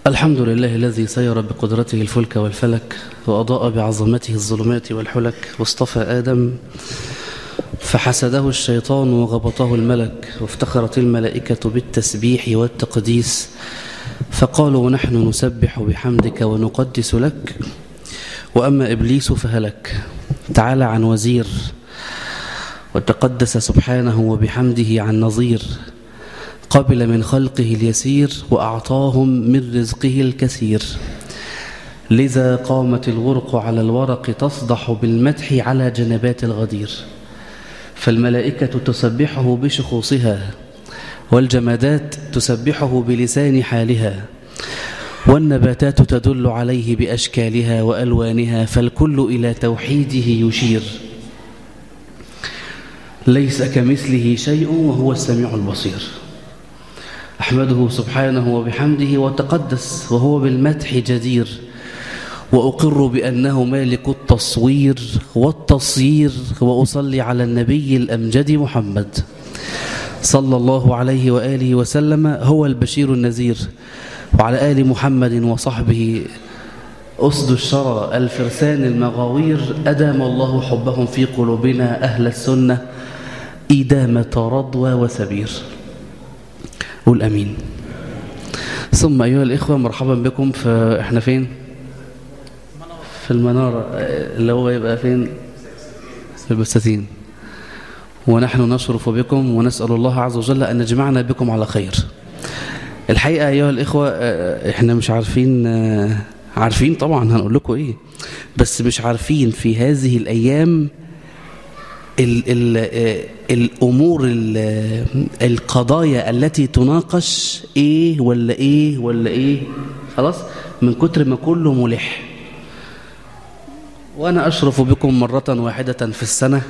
الحمد لله الذي سير بقدرته الفلك والفلك وأضاء بعظمته الظلمات والحلك واصطفى آدم فحسده الشيطان وغبطه الملك وافتخرت الملائكة بالتسبيح والتقديس فقالوا نحن نسبح بحمدك ونقدس لك وأما إبليس فهلك تعالى عن وزير وتقدس سبحانه وبحمده عن نظير قبل من خلقه اليسير وأعطاهم من رزقه الكثير لذا قامت الغرق على الورق تصدح بالمدح على جنبات الغدير فالملائكة تسبحه بشخوصها والجمادات تسبحه بلسان حالها والنباتات تدل عليه بأشكالها وألوانها فالكل إلى توحيده يشير ليس كمثله شيء وهو السميع البصير أحمده سبحانه وبحمده وتقدس وهو بالمدح جدير وأقر بأنه مالك التصوير والتصيير وأصلي على النبي الأمجد محمد صلى الله عليه وآله وسلم هو البشير النذير وعلى آل محمد وصحبه أسد الشرى الفرسان المغاوير أدام الله حبهم في قلوبنا أهل السنة إدامة رضوى وسبير قول أمين ثم أيها الإخوة مرحبا بكم فإحنا فين في المنارة اللي هو يبقى فين في البستين ونحن نشرف بكم ونسأل الله عز وجل أن يجمعنا بكم على خير الحقيقة أيها الإخوة إحنا مش عارفين عارفين طبعا هنقول لكم إيه بس مش عارفين في هذه الأيام ال ال الأمور ال القضايا التي تناقش إيه ولا إيه ولا إيه خلاص من كتر ما كله ملح وأنا أشرف بكم مرة واحدة في السنة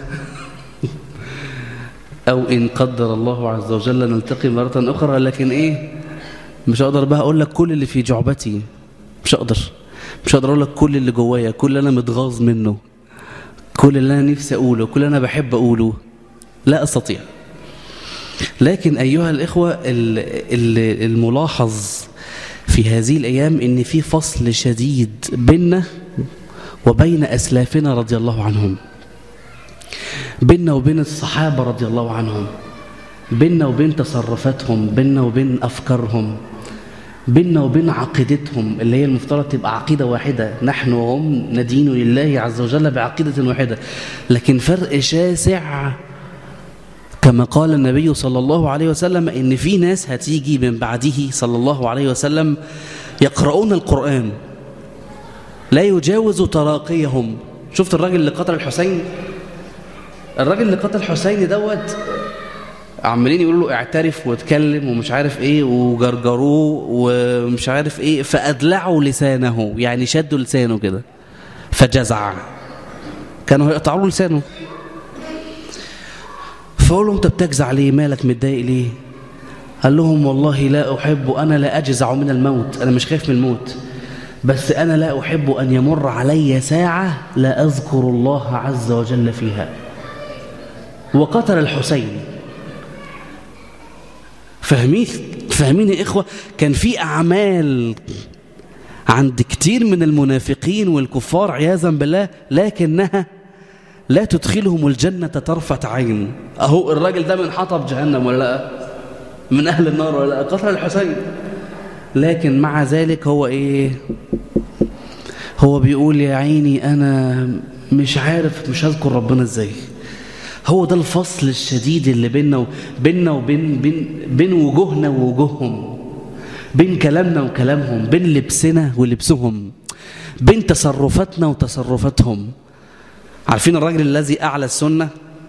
أو إن قدر الله عز وجل نلتقي مرة أخرى لكن إيه مش هقدر بقى أقول لك كل اللي في جعبتي مش هقدر مش هقدر أقول لك كل اللي جوايا كل اللي أنا متغاظ منه كل اللي أنا نفسي أقوله كل اللي أنا بحب أقوله لا أستطيع لكن أيها الإخوة الملاحظ في هذه الأيام إن في فصل شديد بيننا وبين أسلافنا رضي الله عنهم بيننا وبين الصحابة رضي الله عنهم بيننا وبين تصرفاتهم بيننا وبين أفكارهم بيننا وبين عقيدتهم اللي هي المفترض تبقى عقيدة واحدة نحن وهم ندين لله عز وجل بعقيدة واحدة لكن فرق شاسع كما قال النبي صلى الله عليه وسلم إن في ناس هتيجي من بعده صلى الله عليه وسلم يقرؤون القرآن لا يجاوز تراقيهم شفت الراجل اللي قتل الحسين الراجل اللي قتل الحسين دوت عمالين يقولوا له اعترف واتكلم ومش عارف ايه وجرجروه ومش عارف ايه فأدلعوا لسانه يعني شدوا لسانه كده فجزع كانوا هيقطعوا له لسانه فقول له انت بتجزع ليه مالك متضايق ليه قال لهم والله لا أحب أنا لا أجزع من الموت أنا مش خايف من الموت بس أنا لا أحب أن يمر علي ساعة لا أذكر الله عز وجل فيها وقتل الحسين فاهمين فاهمين يا إخوة كان في أعمال عند كتير من المنافقين والكفار عياذا بالله لكنها لا تدخلهم الجنة طرفة عين أهو الراجل ده من حطب جهنم ولا لا من أهل النار ولا لا قتل الحسين لكن مع ذلك هو إيه هو بيقول يا عيني أنا مش عارف مش هذكر ربنا إزاي هو ده الفصل الشديد اللي بيننا بيننا وبين بين بين وجوهنا ووجوههم بين كلامنا وكلامهم بين لبسنا ولبسهم بين تصرفاتنا وتصرفاتهم عارفين الراجل الذي أعلى السنة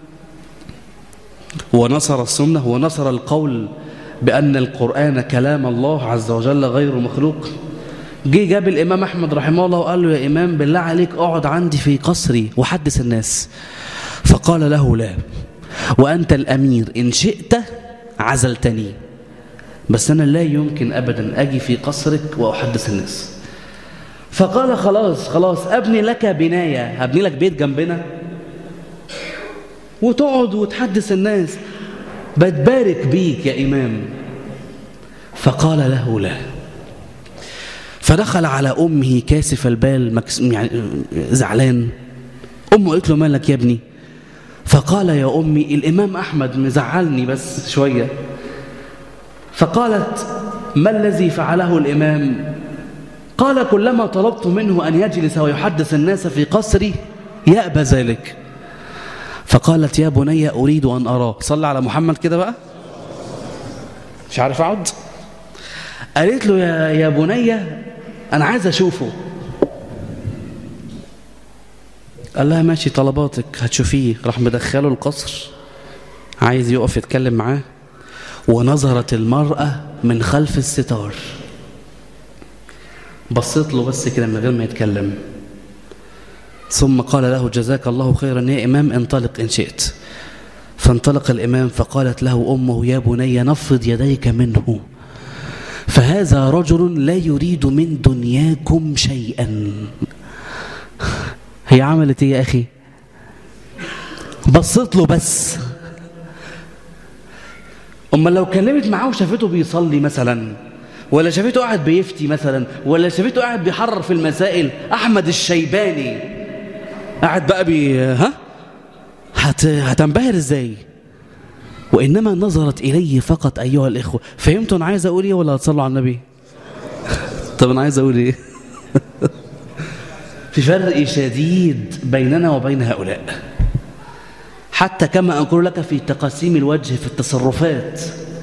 ونصر السنة ونصر القول بأن القرآن كلام الله عز وجل غير مخلوق جه جاب الإمام أحمد رحمه الله وقال له يا إمام بالله عليك اقعد عندي في قصري وحدث الناس فقال له لا وأنت الأمير إن شئت عزلتني بس أنا لا يمكن أبدا أجي في قصرك وأحدث الناس فقال خلاص خلاص أبني لك بناية هبني لك بيت جنبنا وتقعد وتحدث الناس بتبارك بيك يا إمام فقال له لا فدخل على أمه كاسف البال مكس... يعني زعلان أمه قالت له مالك يا ابني فقال يا أمي الإمام أحمد مزعلني بس شوية فقالت ما الذي فعله الإمام قال كلما طلبت منه أن يجلس ويحدث الناس في قصري يأبى ذلك فقالت يا بني أريد أن أراك صلى على محمد كده بقى مش عارف أقعد قالت له يا, يا بني أنا عايز أشوفه قال لها ماشي طلباتك هتشوفيه راح مدخله القصر عايز يقف يتكلم معاه ونظرت المرأة من خلف الستار بصيت له بس كده من غير ما يتكلم ثم قال له جزاك الله خيرا يا إمام انطلق إن شئت فانطلق الإمام فقالت له أمه يا بني نفض يديك منه فهذا رجل لا يريد من دنياكم شيئا هي عملت ايه يا أخي بصيت له بس أما لو كلمت معاه وشافته بيصلي مثلا ولا شافته قاعد بيفتي مثلا ولا شافته قاعد بيحرر في المسائل أحمد الشيباني قاعد بقى بي ها هت... هتنبهر ازاي وإنما نظرت إليه فقط أيها الإخوة فهمتوا أنا عايز أقول إيه ولا هتصلوا على النبي طب أنا عايز أقول إيه في فرق شديد بيننا وبين هؤلاء حتى كما أقول لك في تقاسيم الوجه في التصرفات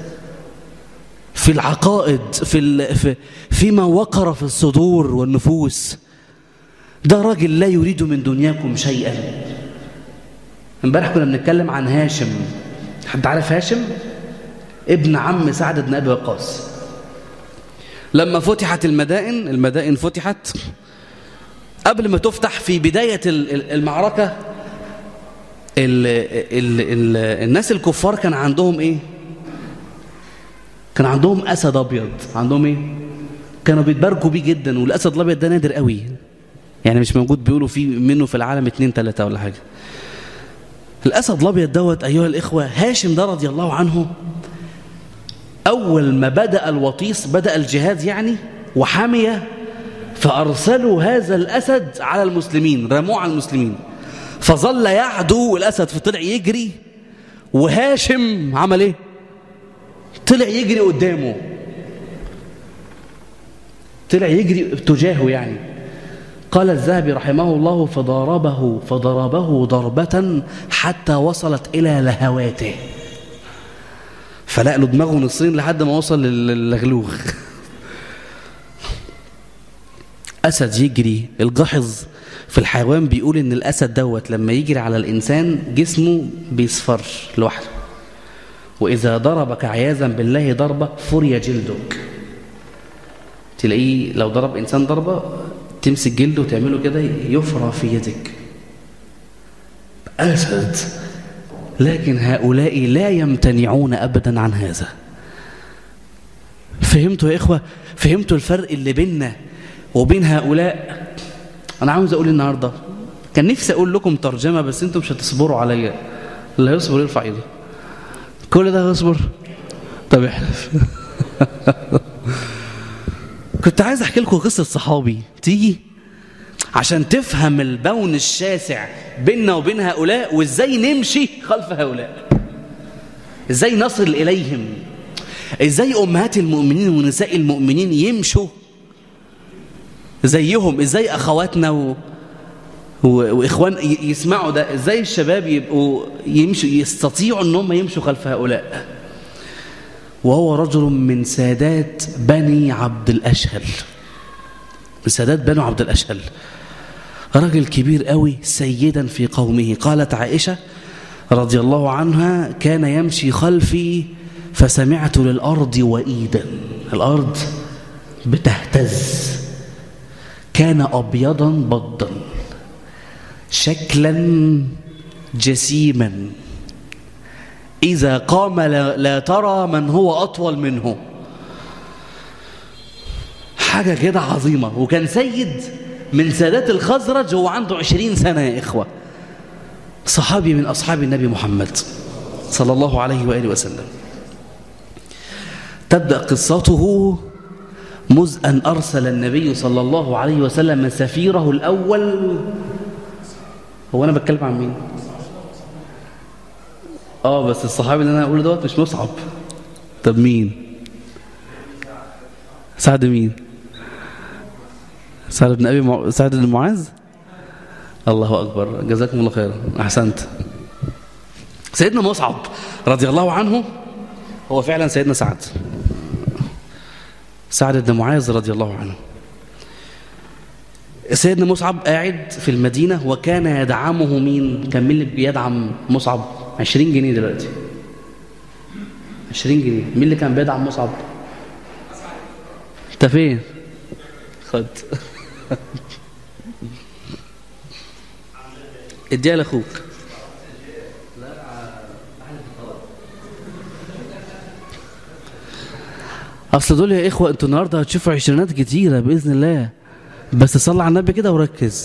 في العقائد في, ال... في فيما وقر في الصدور والنفوس ده راجل لا يريد من دنياكم شيئا امبارح كنا بنتكلم عن هاشم حد عارف هاشم ابن عم سعد بن ابي وقاص لما فتحت المدائن المدائن فتحت قبل ما تفتح في بداية المعركة ال ال ال الناس الكفار كان عندهم ايه كان عندهم اسد ابيض عندهم ايه كانوا بيتباركوا بيه جدا والاسد الابيض ده نادر قوي يعني مش موجود بيقولوا فيه منه في العالم اتنين تلاتة ولا حاجة الأسد الأبيض دوت أيها الإخوة هاشم ده رضي الله عنه أول ما بدأ الوطيس بدأ الجهاد يعني وحمي فأرسلوا هذا الأسد على المسلمين رموه على المسلمين فظل يعدو الأسد فطلع يجري وهاشم عمل ايه طلع يجري قدامه طلع يجري تجاهه يعني قال الذهبي رحمه الله فضربه فضربه ضربة حتى وصلت إلى لهواته فلق له دماغه نصين لحد ما وصل للغلوغ أسد يجري الجحظ في الحيوان بيقول إن الأسد دوت لما يجري على الإنسان جسمه بيصفر لوحده وإذا ضربك عياذا بالله ضربة فري جلدك تلاقيه لو ضرب إنسان ضربة تمسك جلده وتعمله كده يفرى في يدك أسد لكن هؤلاء لا يمتنعون أبدا عن هذا فهمتوا يا إخوة فهمتوا الفرق اللي بيننا وبين هؤلاء أنا عاوز أقول النهاردة كان نفسي أقول لكم ترجمة بس أنتم مش هتصبروا عليا اللي هيصبر يرفع إيده كل ده هيصبر طب احلف كنت عايز احكي لكم قصه صحابي تيجي عشان تفهم البون الشاسع بيننا وبين هؤلاء وازاي نمشي خلف هؤلاء ازاي نصل اليهم ازاي امهات المؤمنين ونساء المؤمنين يمشوا زيهم ازاي اخواتنا و... و... واخوان يسمعوا ده ازاي الشباب يبقوا يمشوا يستطيعوا ان هم يمشوا خلف هؤلاء وهو رجل من سادات بني عبد الأشهل من سادات بني عبد الأشهل رجل كبير قوي سيدا في قومه قالت عائشة رضي الله عنها كان يمشي خلفي فسمعت للأرض وإيدا الأرض بتهتز كان أبيضا بضا شكلا جسيما إذا قام لا, لا ترى من هو أطول منه حاجة كده عظيمة وكان سيد من سادات الخزرج هو عنده عشرين سنة يا إخوة صحابي من أصحاب النبي محمد صلى الله عليه وآله وسلم تبدأ قصته مذ أن أرسل النبي صلى الله عليه وسلم سفيره الأول هو أنا بتكلم عن مين؟ آه بس الصحابي اللي أنا أقوله دوت مش مصعب طب مين؟ سعد مين؟ سعد بن أبي مع... سعد بن معاذ؟ الله أكبر جزاكم الله خيرا أحسنت سيدنا مصعب رضي الله عنه هو فعلا سيدنا سعد سعد بن معاذ رضي الله عنه سيدنا مصعب قاعد في المدينة وكان يدعمه مين كان مين اللي بيدعم مصعب 20 جنيه دلوقتي 20 جنيه مين اللي كان بيدعم مصعب انت فين خد اديها لاخوك اصل دول يا اخوه انتوا النهارده هتشوفوا عشرينات كتيره باذن الله بس صلي على النبي كده وركز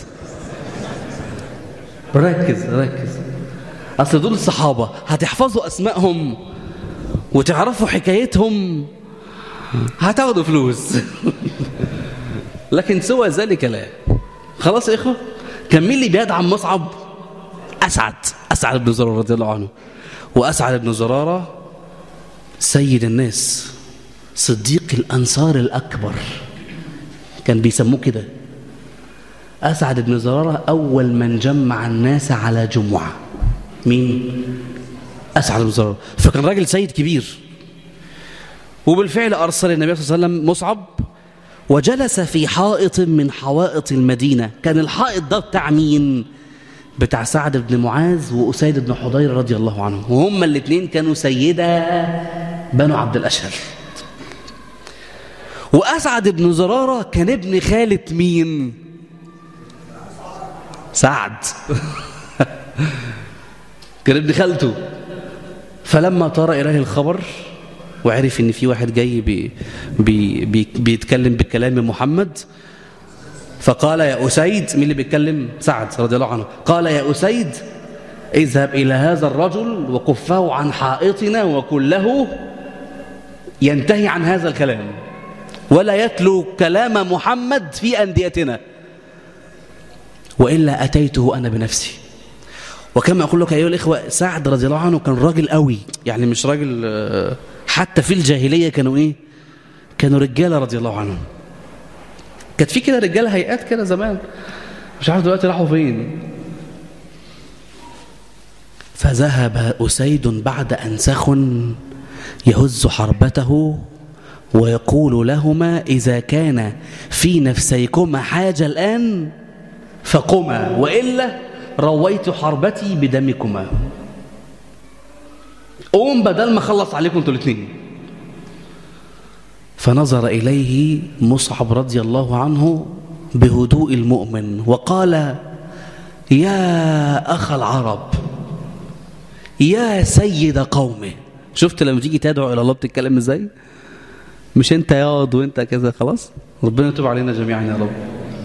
ركز ركز اصل دول الصحابه هتحفظوا اسمائهم وتعرفوا حكايتهم هتاخدوا فلوس لكن سوى ذلك لا خلاص يا اخوه كان مين اللي بيدعم مصعب اسعد اسعد بن زراره رضي الله عنه واسعد بن زراره سيد الناس صديق الأنصار الأكبر كان بيسموه كده أسعد بن زرارة أول من جمع الناس على جمعة مين؟ أسعد بن زرارة فكان راجل سيد كبير وبالفعل أرسل النبي صلى الله عليه وسلم مصعب وجلس في حائط من حوائط المدينة كان الحائط ده بتاع مين؟ بتاع سعد بن معاذ وأسيد بن حضير رضي الله عنهم وهم الاثنين كانوا سيدا بنو عبد الأشهر وأسعد بن زرارة كان ابن خالة مين سعد كان ابن خالته فلما طار إليه الخبر وعرف ان في واحد جاي بي بي بي بيتكلم بكلام محمد فقال يا أسيد مين اللي بيتكلم سعد رضي الله عنه قال يا أسيد اذهب إلى هذا الرجل وقفه عن حائطنا وكله ينتهي عن هذا الكلام ولا يتلو كلام محمد في أنديتنا وإلا أتيته أنا بنفسي وكما أقول لك أيها الإخوة سعد رضي الله عنه كان راجل قوي يعني مش راجل حتى في الجاهلية كانوا إيه كانوا رجالة رضي الله عنهم كانت في كده رجالة هيئات كده زمان مش عارف دلوقتي راحوا فين فذهب أسيد بعد أن سخن يهز حربته ويقول لهما إذا كان في نفسيكما حاجة الآن فقما وإلا رويت حربتي بدمكما قوم بدل ما خلص عليكم انتوا الاثنين فنظر إليه مصعب رضي الله عنه بهدوء المؤمن وقال يا أخ العرب يا سيد قومه شفت لما تيجي تدعو إلى الله بتتكلم ازاي مش انت ياض وانت كذا خلاص ربنا يتوب علينا جميعا يا رب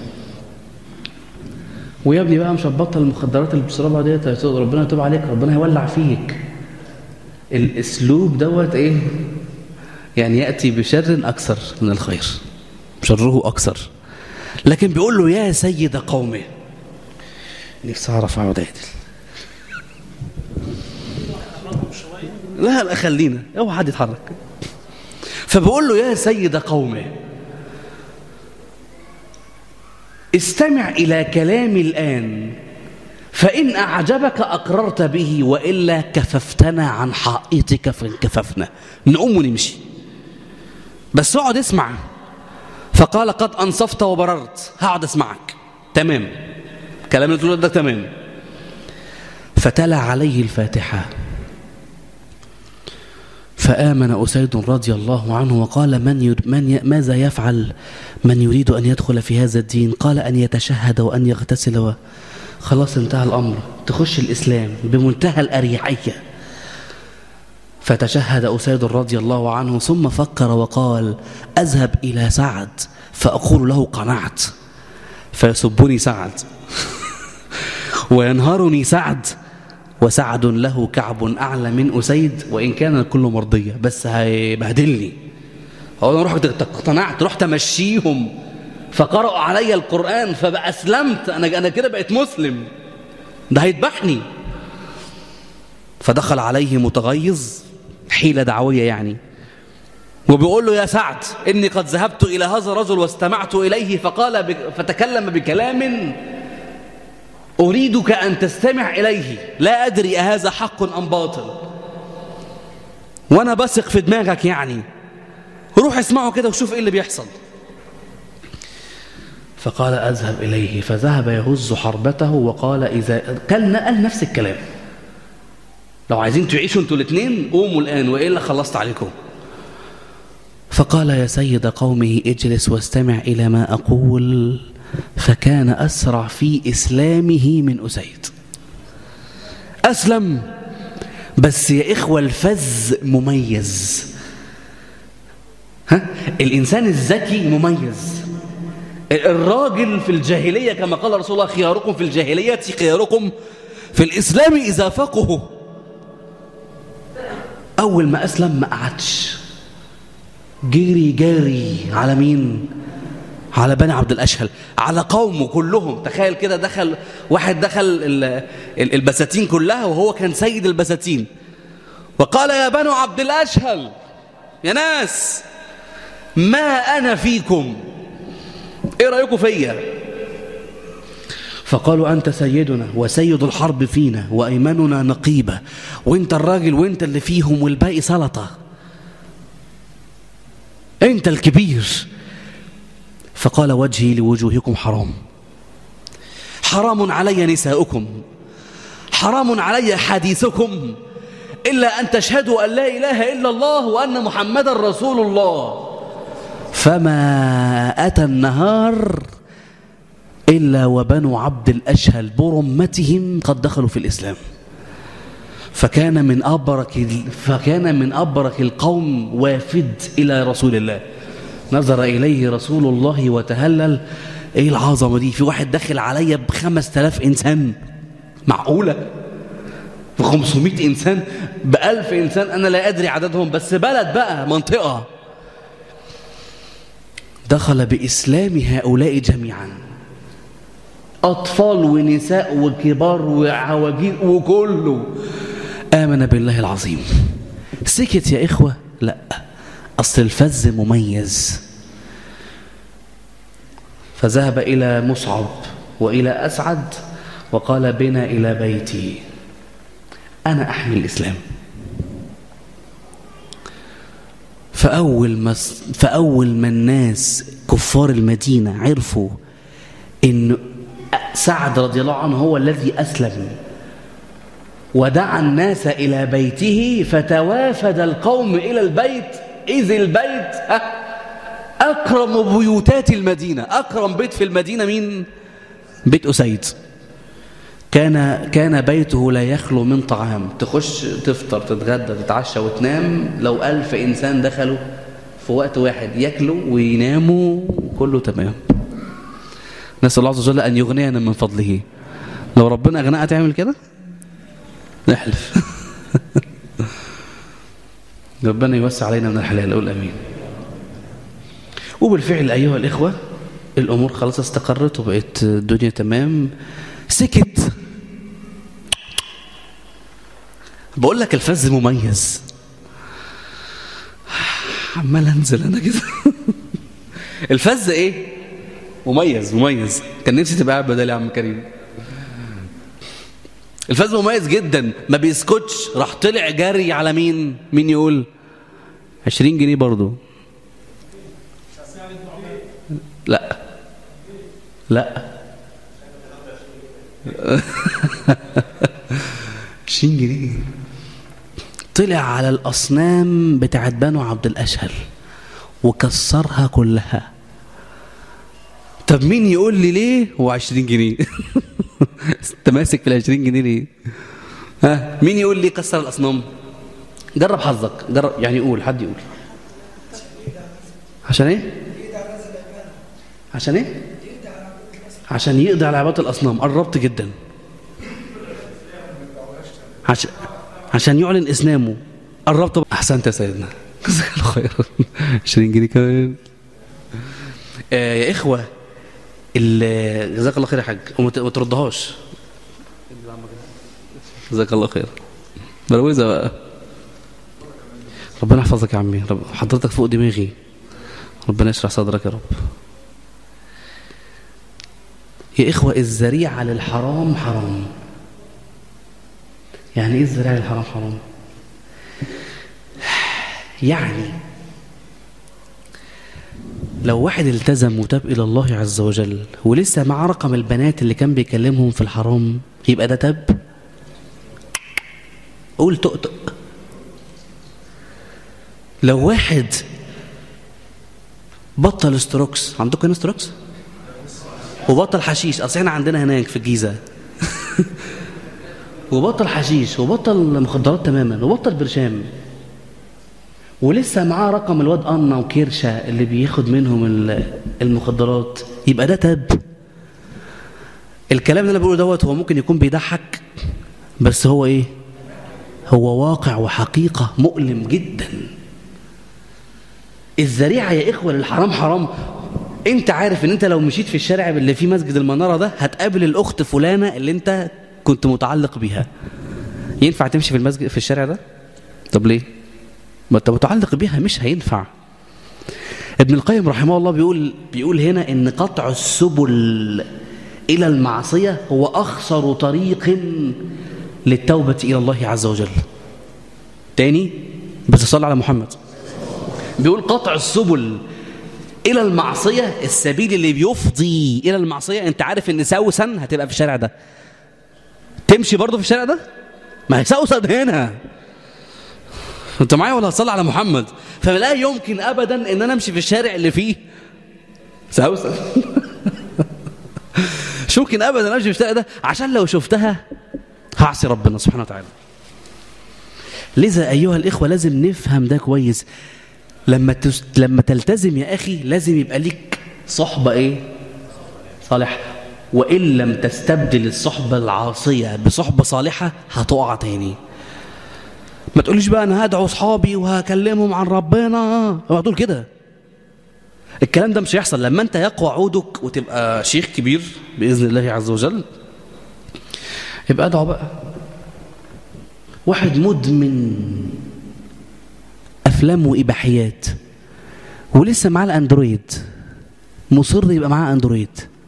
ويا ابني بقى مش هتبطل المخدرات اللي بتشربها ديت ربنا يتوب عليك ربنا هيولع فيك الاسلوب دوت ايه يعني ياتي بشر اكثر من الخير شره اكثر لكن بيقول له يا سيد قومه نفسي اعرف اقعد اعدل لا لا خلينا اوعى حد يتحرك فبقول له يا سيد قومه استمع إلى كلامي الآن فإن أعجبك أقررت به وإلا كففتنا عن حائطك فانكففنا نقوم ونمشي بس اقعد اسمع فقال قد أنصفت وبررت هقعد اسمعك تمام كلام اللي تقوله ده تمام فتلا عليه الفاتحة فآمن أسيد رضي الله عنه وقال من, يد من ي ماذا يفعل من يريد أن يدخل في هذا الدين قال أن يتشهد وأن يغتسل و... خلاص انتهى الأمر تخش الإسلام بمنتهى الأريحية فتشهد أسيد رضي الله عنه ثم فكر وقال أذهب إلى سعد فأقول له قنعت فيسبني سعد وينهرني سعد وسعد له كعب أعلى من أسيد وإن كان الكل مرضية بس هيبهدلني هو انا رحت اقتنعت رحت امشيهم فقرأوا علي القرآن فبقى اسلمت انا انا كده بقيت مسلم ده هيذبحني فدخل عليه متغيظ حيلة دعوية يعني وبيقول له يا سعد إني قد ذهبت إلى هذا الرجل واستمعت إليه فقال بك فتكلم بكلام أريدك أن تستمع إليه لا أدري أهذا حق أم باطل وأنا بثق في دماغك يعني روح اسمعه كده وشوف إيه اللي بيحصل فقال أذهب إليه فذهب يهز حربته وقال إذا قال قال نفس الكلام لو عايزين تعيشوا انتوا الاثنين قوموا الآن وإلا خلصت عليكم فقال يا سيد قومه اجلس واستمع إلى ما أقول فكان أسرع في إسلامه من أسيد أسلم بس يا إخوة الفز مميز ها؟ الإنسان الذكي مميز الراجل في الجاهلية كما قال رسول الله خياركم في الجاهلية خياركم في الإسلام إذا فقهوا أول ما أسلم ما قعدش جري جاري على مين على بني عبد الأشهل على قومه كلهم تخيل كده دخل واحد دخل البساتين كلها وهو كان سيد البساتين وقال يا بنو عبد الأشهل يا ناس ما أنا فيكم ايه رأيكم فيا فقالوا أنت سيدنا وسيد الحرب فينا وأيماننا نقيبة وانت الراجل وانت اللي فيهم والباقي سلطة انت الكبير فقال وجهي لوجوهكم حرام حرام علي نساؤكم حرام علي حديثكم إلا أن تشهدوا أن لا إله إلا الله وأن محمد رسول الله فما أتى النهار إلا وبنو عبد الأشهل برمتهم قد دخلوا في الإسلام فكان من أبرك فكان من أبرك القوم وافد إلى رسول الله نظر إليه رسول الله وتهلل إيه العظمة دي في واحد داخل عليا بخمس تلاف إنسان معقولة بخمسمائة إنسان بألف إنسان أنا لا أدري عددهم بس بلد بقى منطقة دخل بإسلام هؤلاء جميعا أطفال ونساء وكبار وعواجيز وكله آمن بالله العظيم سكت يا إخوة لا أصل الفز مميز فذهب إلى مصعب وإلى أسعد وقال بنا إلى بيتي أنا أحمي الإسلام فأول ما فأول ما الناس كفار المدينة عرفوا إن سعد رضي الله عنه هو الذي أسلم ودعا الناس إلى بيته فتوافد القوم إلى البيت إذ البيت أكرم بيوتات المدينة أكرم بيت في المدينة مين؟ بيت أسيد كان كان بيته لا يخلو من طعام تخش تفطر تتغدى تتعشى وتنام لو ألف إنسان دخلوا في وقت واحد ياكلوا ويناموا كله تمام نسأل الله عز وجل أن يغنينا من فضله لو ربنا أغناء تعمل كده نحلف ربنا يوسع علينا من الحلال أقول أمين وبالفعل أيها الإخوة الأمور خلاص استقرت وبقت الدنيا تمام سكت بقول لك الفز مميز عمال انزل انا كده الفز ايه مميز مميز كان نفسي تبقى قاعد بدالي يا عم كريم الفز مميز جدا ما بيسكتش راح طلع جري على مين مين يقول 20 جنيه برضه لا لا 20 جنيه طلع على الأصنام بتاعت بنو عبد الأشهل وكسرها كلها طب مين يقول لي ليه هو 20 جنيه انت ماسك في ال 20 جنيه ليه ها مين يقول لي كسر الأصنام جرب حظك جرب يعني قول حد يقول عشان ايه عشان ايه عشان يقضي على عبادة الأصنام قربت جدا عشان عشان يعلن إسلامه قربت أحسنت يا سيدنا جزاك الله خير 20 جنيه كمان آه يا إخوة ال- جزاك الله خير يا حاج وما ت- ما تردهاش جزاك الله خير بروزة بقى ربنا يحفظك يا عمي رب حضرتك فوق دماغي ربنا يشرح صدرك يا رب يا إخوة الذريعة للحرام حرام يعني إيه الذريعة للحرام حرام يعني لو واحد التزم وتاب إلى الله عز وجل ولسه معاه رقم البنات اللي كان بيكلمهم في الحرام يبقى ده تاب قول تؤتؤ لو واحد بطل ستروكس عندكم هنا ستروكس وبطل حشيش اصل احنا عندنا هناك في الجيزه وبطل حشيش وبطل مخدرات تماما وبطل برشام ولسه معاه رقم الواد أنا وكيرشة اللي بياخد منهم ال- المخدرات يبقى ده تاب الكلام اللي انا بقوله دوت هو ممكن يكون بيضحك بس هو ايه هو واقع وحقيقة مؤلم جدا الذريعة يا إخوة للحرام حرام انت عارف ان انت لو مشيت في الشارع اللي فيه مسجد المنارة ده هتقابل الأخت فلانة اللي انت كنت متعلق بيها ينفع تمشي في المسجد في الشارع ده طب ليه ما انت متعلق بيها مش هينفع ابن القيم رحمه الله بيقول بيقول هنا ان قطع السبل الى المعصيه هو اخسر طريق للتوبه الى الله عز وجل تاني بس صلى على محمد بيقول قطع السبل الى المعصيه السبيل اللي بيفضي الى المعصيه انت عارف ان سوسن هتبقى في الشارع ده تمشي برضه في الشارع ده ما هي سوسن هنا انت معايا ولا هتصلي على محمد فلا يمكن ابدا ان انا امشي في الشارع اللي فيه سوسن مش ممكن ابدا امشي في الشارع ده عشان لو شفتها هعصي ربنا سبحانه وتعالى لذا ايها الاخوه لازم نفهم ده كويس لما تس... لما تلتزم يا اخي لازم يبقى ليك صحبه ايه صالحه وان لم تستبدل الصحبه العاصيه بصحبه صالحه هتقع تاني ما تقوليش بقى انا هدعو اصحابي وهكلمهم عن ربنا اوعى تقول كده الكلام ده مش هيحصل لما انت يقوى عودك وتبقى شيخ كبير باذن الله عز وجل يبقى ادعو بقى واحد مدمن افلام واباحيات ولسه معاه الاندرويد مصر يبقى معاه اندرويد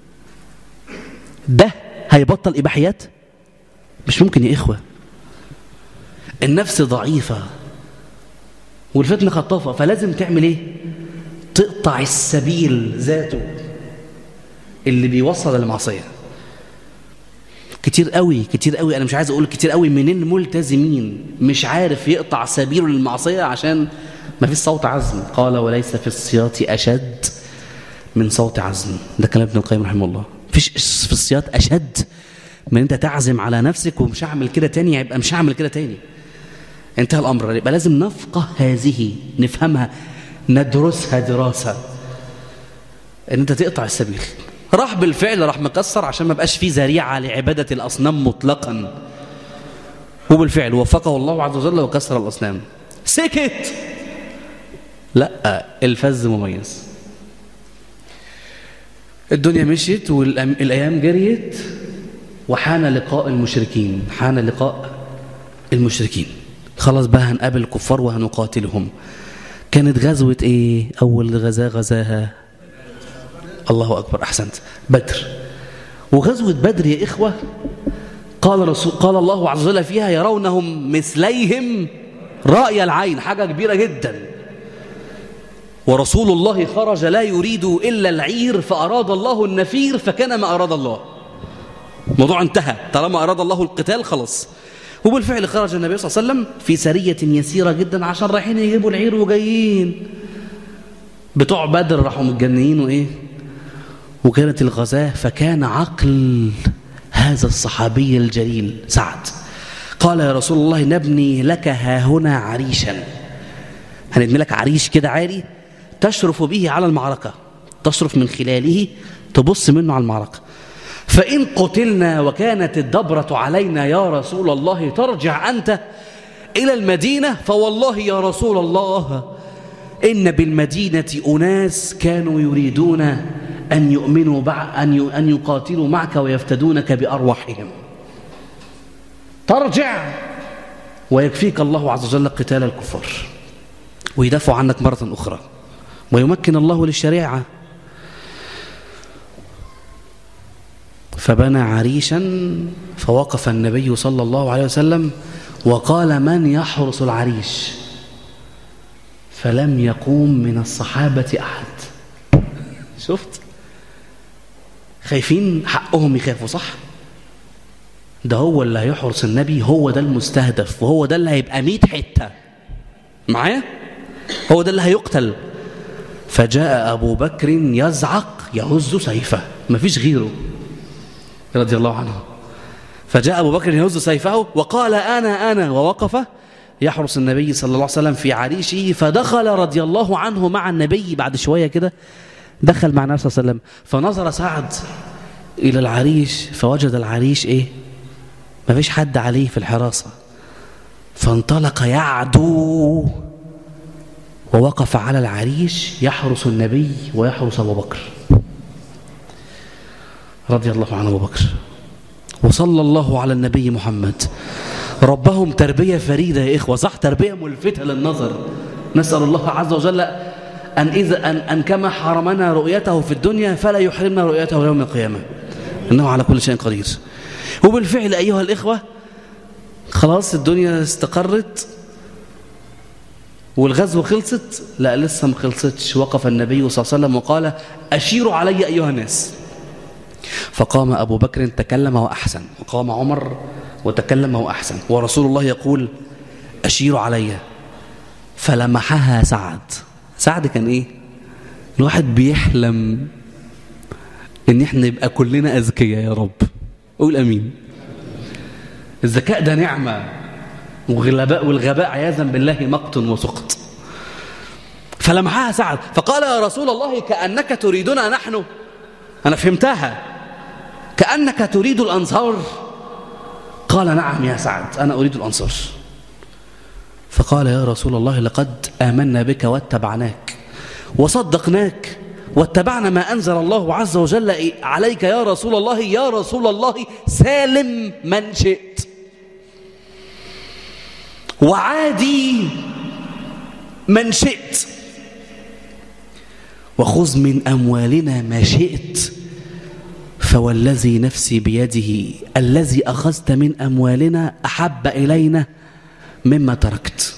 ده هيبطل اباحيات مش ممكن يا اخوه النفس ضعيفة والفتنة خطافة فلازم تعمل ايه تقطع السبيل ذاته اللي بيوصل للمعصية كتير قوي كتير قوي انا مش عايز اقول كتير قوي من الملتزمين مش عارف يقطع سبيله للمعصية عشان ما فيش صوت عزم قال وليس في الصياط اشد من صوت عزم ده كلام ابن القيم رحمه الله فيش في الصياط اشد من انت تعزم على نفسك ومش هعمل كده تاني يبقى مش هعمل كده تاني انتهى الامر يبقى لازم نفقه هذه نفهمها ندرسها دراسه ان انت تقطع السبيل راح بالفعل راح مكسر عشان ما بقاش فيه ذريعه لعباده الاصنام مطلقا وبالفعل وفقه الله عز وجل وكسر الاصنام سكت لا الفز مميز الدنيا مشيت والايام جريت وحان لقاء المشركين حان لقاء المشركين خلاص بقى هنقابل الكفار وهنقاتلهم كانت غزوة ايه اول غزاة غزاها الله اكبر احسنت بدر وغزوة بدر يا اخوة قال رسول قال الله عز وجل فيها يرونهم مثليهم رأي العين حاجة كبيرة جدا ورسول الله خرج لا يريد إلا العير فأراد الله النفير فكان ما أراد الله الموضوع انتهى طالما أراد الله القتال خلاص وبالفعل خرج النبي صلى الله عليه وسلم في سرية يسيرة جدا عشان رايحين يجيبوا العير وجايين بتوع بدر راحوا متجننين وإيه وكانت الغزاة فكان عقل هذا الصحابي الجليل سعد قال يا رسول الله نبني لك ها هنا عريشا هنبني لك عريش كده عالي تشرف به على المعركة تصرف من خلاله تبص منه على المعركة فإن قتلنا وكانت الدبرة علينا يا رسول الله ترجع أنت إلى المدينة فوالله يا رسول الله إن بالمدينة أناس كانوا يريدون أن يؤمنوا بع... أن ي... أن يقاتلوا معك ويفتدونك بأرواحهم ترجع ويكفيك الله عز وجل قتال الكفار ويدافع عنك مرة أخرى ويمكن الله للشريعة فبنى عريشا فوقف النبي صلى الله عليه وسلم وقال من يحرس العريش فلم يقوم من الصحابة أحد شفت خايفين حقهم يخافوا صح ده هو اللي هيحرس النبي هو ده المستهدف وهو ده اللي هيبقى ميت حتة معايا هو ده اللي هيقتل فجاء أبو بكر يزعق يهز سيفه مفيش غيره رضي الله عنه فجاء أبو بكر يهز سيفه وقال أنا أنا ووقف يحرس النبي صلى الله عليه وسلم في عريشه فدخل رضي الله عنه مع النبي بعد شوية كده دخل مع النبي صلى الله عليه وسلم فنظر سعد إلى العريش فوجد العريش إيه ما فيش حد عليه في الحراسة فانطلق يعدو ووقف على العريش يحرس النبي ويحرس أبو بكر رضي الله عنه أبو بكر وصلى الله على النبي محمد ربهم تربية فريدة يا إخوة صح تربية ملفتة للنظر نسأل الله عز وجل أن, إذا أن, أن كما حرمنا رؤيته في الدنيا فلا يحرمنا رؤيته يوم القيامة إنه على كل شيء قدير وبالفعل أيها الإخوة خلاص الدنيا استقرت والغزو خلصت لا لسه ما خلصتش وقف النبي صلى الله عليه وسلم وقال أشيروا علي أيها الناس فقام أبو بكر تكلم وأحسن وقام عمر وتكلم وأحسن ورسول الله يقول أشيروا علي فلمحها سعد سعد كان إيه الواحد بيحلم إن إحنا نبقى كلنا أذكياء يا رب قول أمين الذكاء ده نعمة والغباء والغباء عياذا بالله مقت وسقط فلمحها سعد فقال يا رسول الله كأنك تريدنا نحن أنا فهمتها كأنك تريد الأنصار قال نعم يا سعد أنا أريد الأنصار فقال يا رسول الله لقد آمنا بك واتبعناك وصدقناك واتبعنا ما أنزل الله عز وجل عليك يا رسول الله يا رسول الله سالم من شئت وعادي من شئت وخذ من أموالنا ما شئت فوالذي نفسي بيده الذي أخذت من أموالنا أحب إلينا مما تركت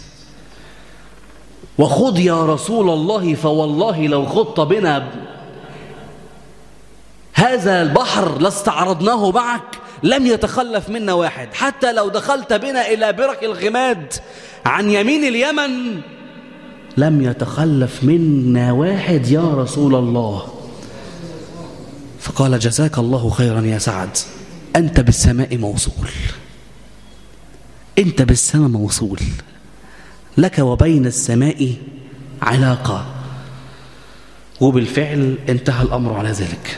وخذ يا رسول الله فوالله لو خضت بنا هذا البحر لاستعرضناه معك لم يتخلف منا واحد حتى لو دخلت بنا إلى برك الغماد عن يمين اليمن لم يتخلف منا واحد يا رسول الله فقال جزاك الله خيرا يا سعد أنت بالسماء موصول أنت بالسماء موصول لك وبين السماء علاقة وبالفعل انتهى الأمر على ذلك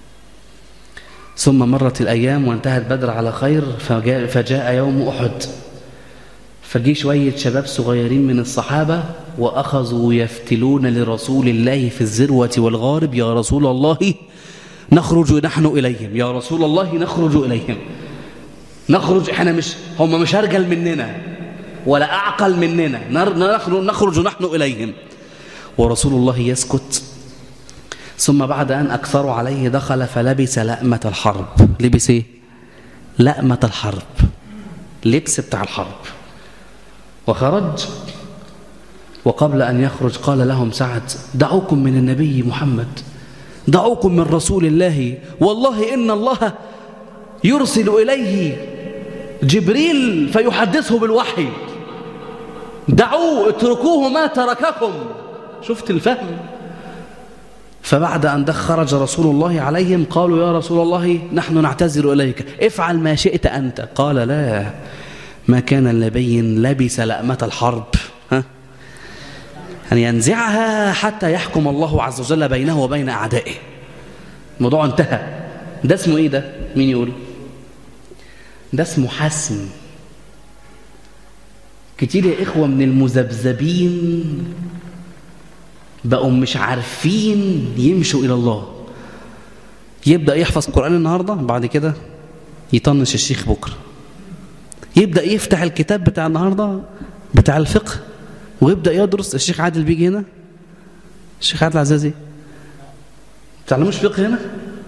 ثم مرت الأيام وانتهت بدر على خير فجاء, فجاء يوم أحد فجي شوية شباب صغيرين من الصحابة وأخذوا يفتلون لرسول الله في الذروة والغارب يا رسول الله نخرج نحن إليهم يا رسول الله نخرج إليهم نخرج احنا مش هم مش أرجل مننا ولا أعقل مننا نخرج نحن إليهم ورسول الله يسكت ثم بعد أن أكثروا عليه دخل فلبس لأمة الحرب لبس ايه؟ لأمة الحرب لبس بتاع الحرب وخرج وقبل أن يخرج قال لهم سعد دعوكم من النبي محمد دعوكم من رسول الله والله إن الله يرسل إليه جبريل فيحدثه بالوحي دعوه اتركوه ما ترككم شفت الفهم فبعد أن خرج رسول الله عليهم قالوا يا رسول الله نحن نعتذر إليك افعل ما شئت أنت قال لا ما كان النبي لبس لأمة الحرب ها أن ينزعها حتى يحكم الله عز وجل بينه وبين أعدائه الموضوع انتهى ده اسمه إيه ده مين يقول ده اسمه حسم كتير يا إخوة من المذبذبين بقوا مش عارفين يمشوا إلى الله يبدأ يحفظ القرآن النهاردة بعد كده يطنش الشيخ بكرة يبدأ يفتح الكتاب بتاع النهاردة بتاع الفقه ويبدأ يدرس الشيخ عادل بيجي هنا الشيخ عادل عزازي تعلموش فقه هنا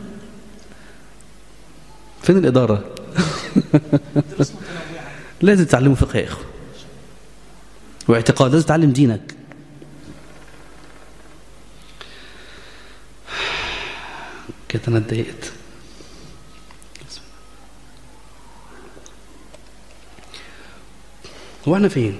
فين الإدارة لازم تعلموا فقه يا إخوة واعتقاد لازم تعلم دينك كده أنا اتضايقت هو احنا فين؟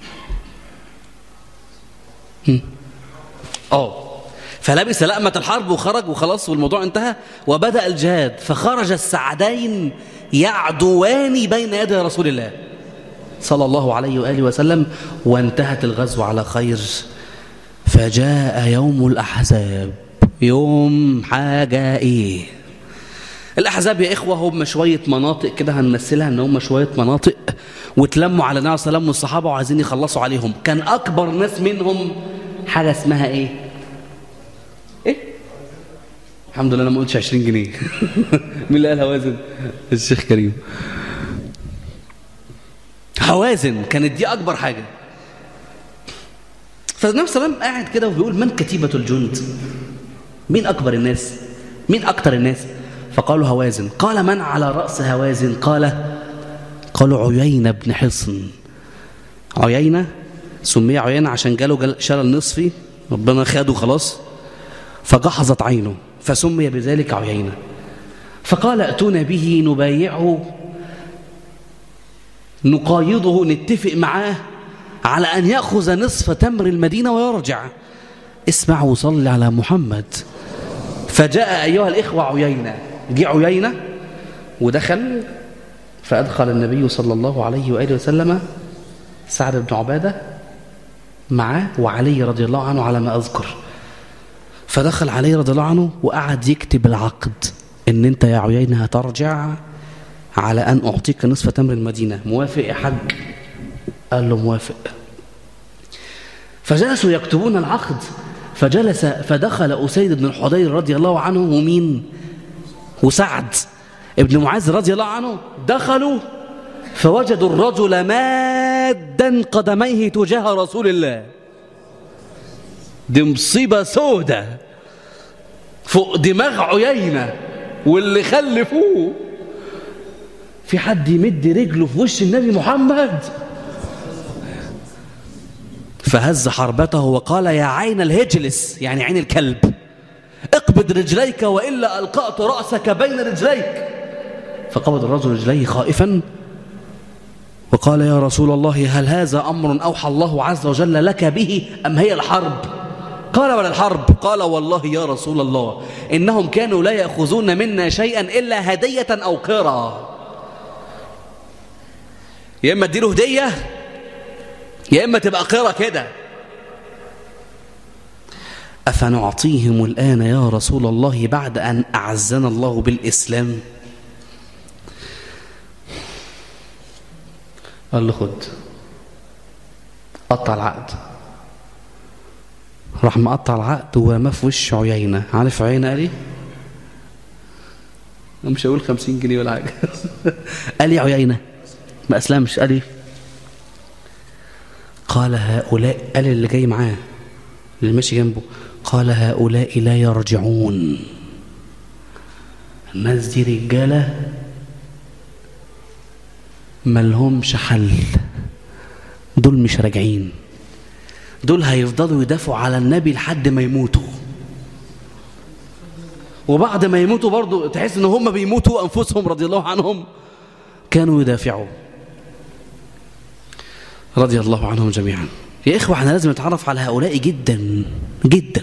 اه فلبس لأمة الحرب وخرج وخلاص والموضوع انتهى وبدأ الجهاد فخرج السعدين يعدوان بين يدي رسول الله صلى الله عليه وآله وسلم وانتهت الغزو على خير فجاء يوم الأحزاب يوم حاجة إيه الأحزاب يا إخوة هم شوية مناطق كده هنمثلها إن هم شوية مناطق وتلموا على النبي صلى الله عليه وسلم والصحابة وعايزين يخلصوا عليهم كان أكبر ناس منهم حاجة اسمها إيه إيه الحمد لله أنا ما قلتش 20 جنيه مين اللي قال هوازن الشيخ كريم هوازن كانت دي أكبر حاجة فالنبي صلى الله عليه وسلم قاعد كده وبيقول من كتيبة الجند مين أكبر الناس مين أكتر الناس فقالوا هوازن قال من على رأس هوازن قال قالوا عيينة بن حصن عيينة سمي عيينة عشان جاله جل شلل نصفي ربنا خده خلاص فجحظت عينه فسمي بذلك عيينة فقال ائتونا به نبايعه نقايضه نتفق معاه على أن يأخذ نصف تمر المدينة ويرجع اسمع وصل على محمد فجاء أيها الإخوة عيينة جه عيينة ودخل فأدخل النبي صلى الله عليه وآله وسلم سعد بن عبادة معاه وعلي رضي الله عنه على ما أذكر فدخل علي رضي الله عنه وقعد يكتب العقد ان انت يا عيينة هترجع على أن أعطيك نصف تمر المدينة موافق يا حج قال له موافق فجلسوا يكتبون العقد فجلس فدخل أسيد بن الحضير رضي الله عنه ومين وسعد ابن معاذ رضي الله عنه دخلوا فوجدوا الرجل مادا قدميه تجاه رسول الله دي مصيبة سودة فوق دماغ عيينة واللي خلفوه في حد يمد رجله في وش النبي محمد فهز حربته وقال يا عين الهجلس يعني عين الكلب اقبض رجليك وإلا ألقأت رأسك بين رجليك فقبض الرجل رجليه خائفا وقال يا رسول الله هل هذا أمر أوحى الله عز وجل لك به أم هي الحرب قال ولا الحرب قال والله يا رسول الله إنهم كانوا لا يأخذون منا شيئا إلا هدية أو قرى يا إما اديله هدية يا إما تبقى قرى كده أفنعطيهم الآن يا رسول الله بعد أن أعزنا الله بالإسلام قال له خد قطع العقد راح مقطع العقد وما في وش عيينة عارف عيينة قال ايه مش هقول خمسين جنيه ولا حاجة قال لي عيينة ما أسلمش قال ايه قال هؤلاء قال اللي جاي معاه اللي ماشي جنبه قال هؤلاء لا يرجعون الناس دي رجالة ملهمش حل دول مش راجعين دول هيفضلوا يدافعوا على النبي لحد ما يموتوا وبعد ما يموتوا برضو تحس ان هم بيموتوا انفسهم رضي الله عنهم كانوا يدافعوا رضي الله عنهم جميعا يا إخوة احنا لازم نتعرف على هؤلاء جدا جدا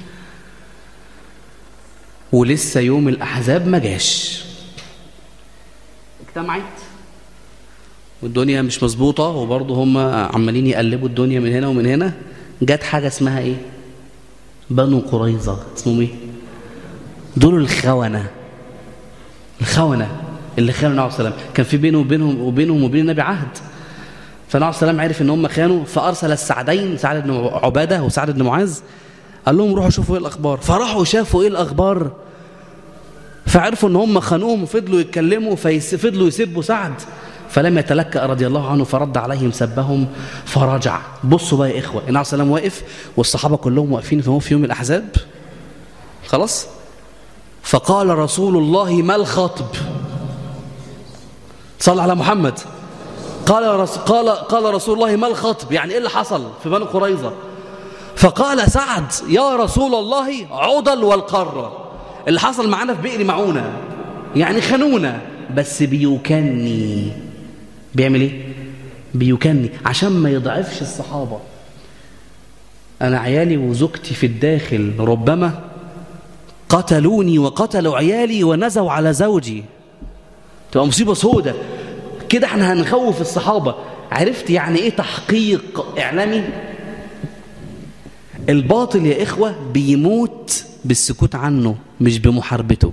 ولسه يوم الأحزاب ما جاش اجتمعت والدنيا مش مظبوطة وبرضه هم عمالين يقلبوا الدنيا من هنا ومن هنا جت حاجة اسمها ايه بنو قريظة اسمهم ايه دول الخونة الخونة اللي خانوا النبي صلى الله عليه وسلم كان في بينه وبينهم وبينهم وبين النبي عهد فالنبي صلى الله عليه وسلم عرف ان هم خانوا فارسل السعدين سعد بن عباده وسعد بن معاذ قال لهم روحوا شوفوا ايه الاخبار فراحوا شافوا ايه الاخبار فعرفوا ان هم خانوهم وفضلوا يتكلموا ففضلوا يسبوا سعد فلم يتلكأ رضي الله عنه فرد عليهم سبهم فرجع بصوا بقى يا إخوة النبي عليه السلام واقف والصحابة كلهم واقفين في في يوم الأحزاب خلاص فقال رسول الله ما الخطب صلى على محمد قال رس قال قال رسول الله ما الخطب يعني ايه اللي حصل في بني قريظه فقال سعد يا رسول الله عضل والقره اللي حصل معانا في بئر معونه يعني خانونا بس بيكني بيعمل ايه بيكني عشان ما يضعفش الصحابه انا عيالي وزوجتي في الداخل ربما قتلوني وقتلوا عيالي ونزوا على زوجي تبقى مصيبه سودة كده احنا هنخوف الصحابه عرفت يعني ايه تحقيق اعلامي الباطل يا اخوه بيموت بالسكوت عنه مش بمحاربته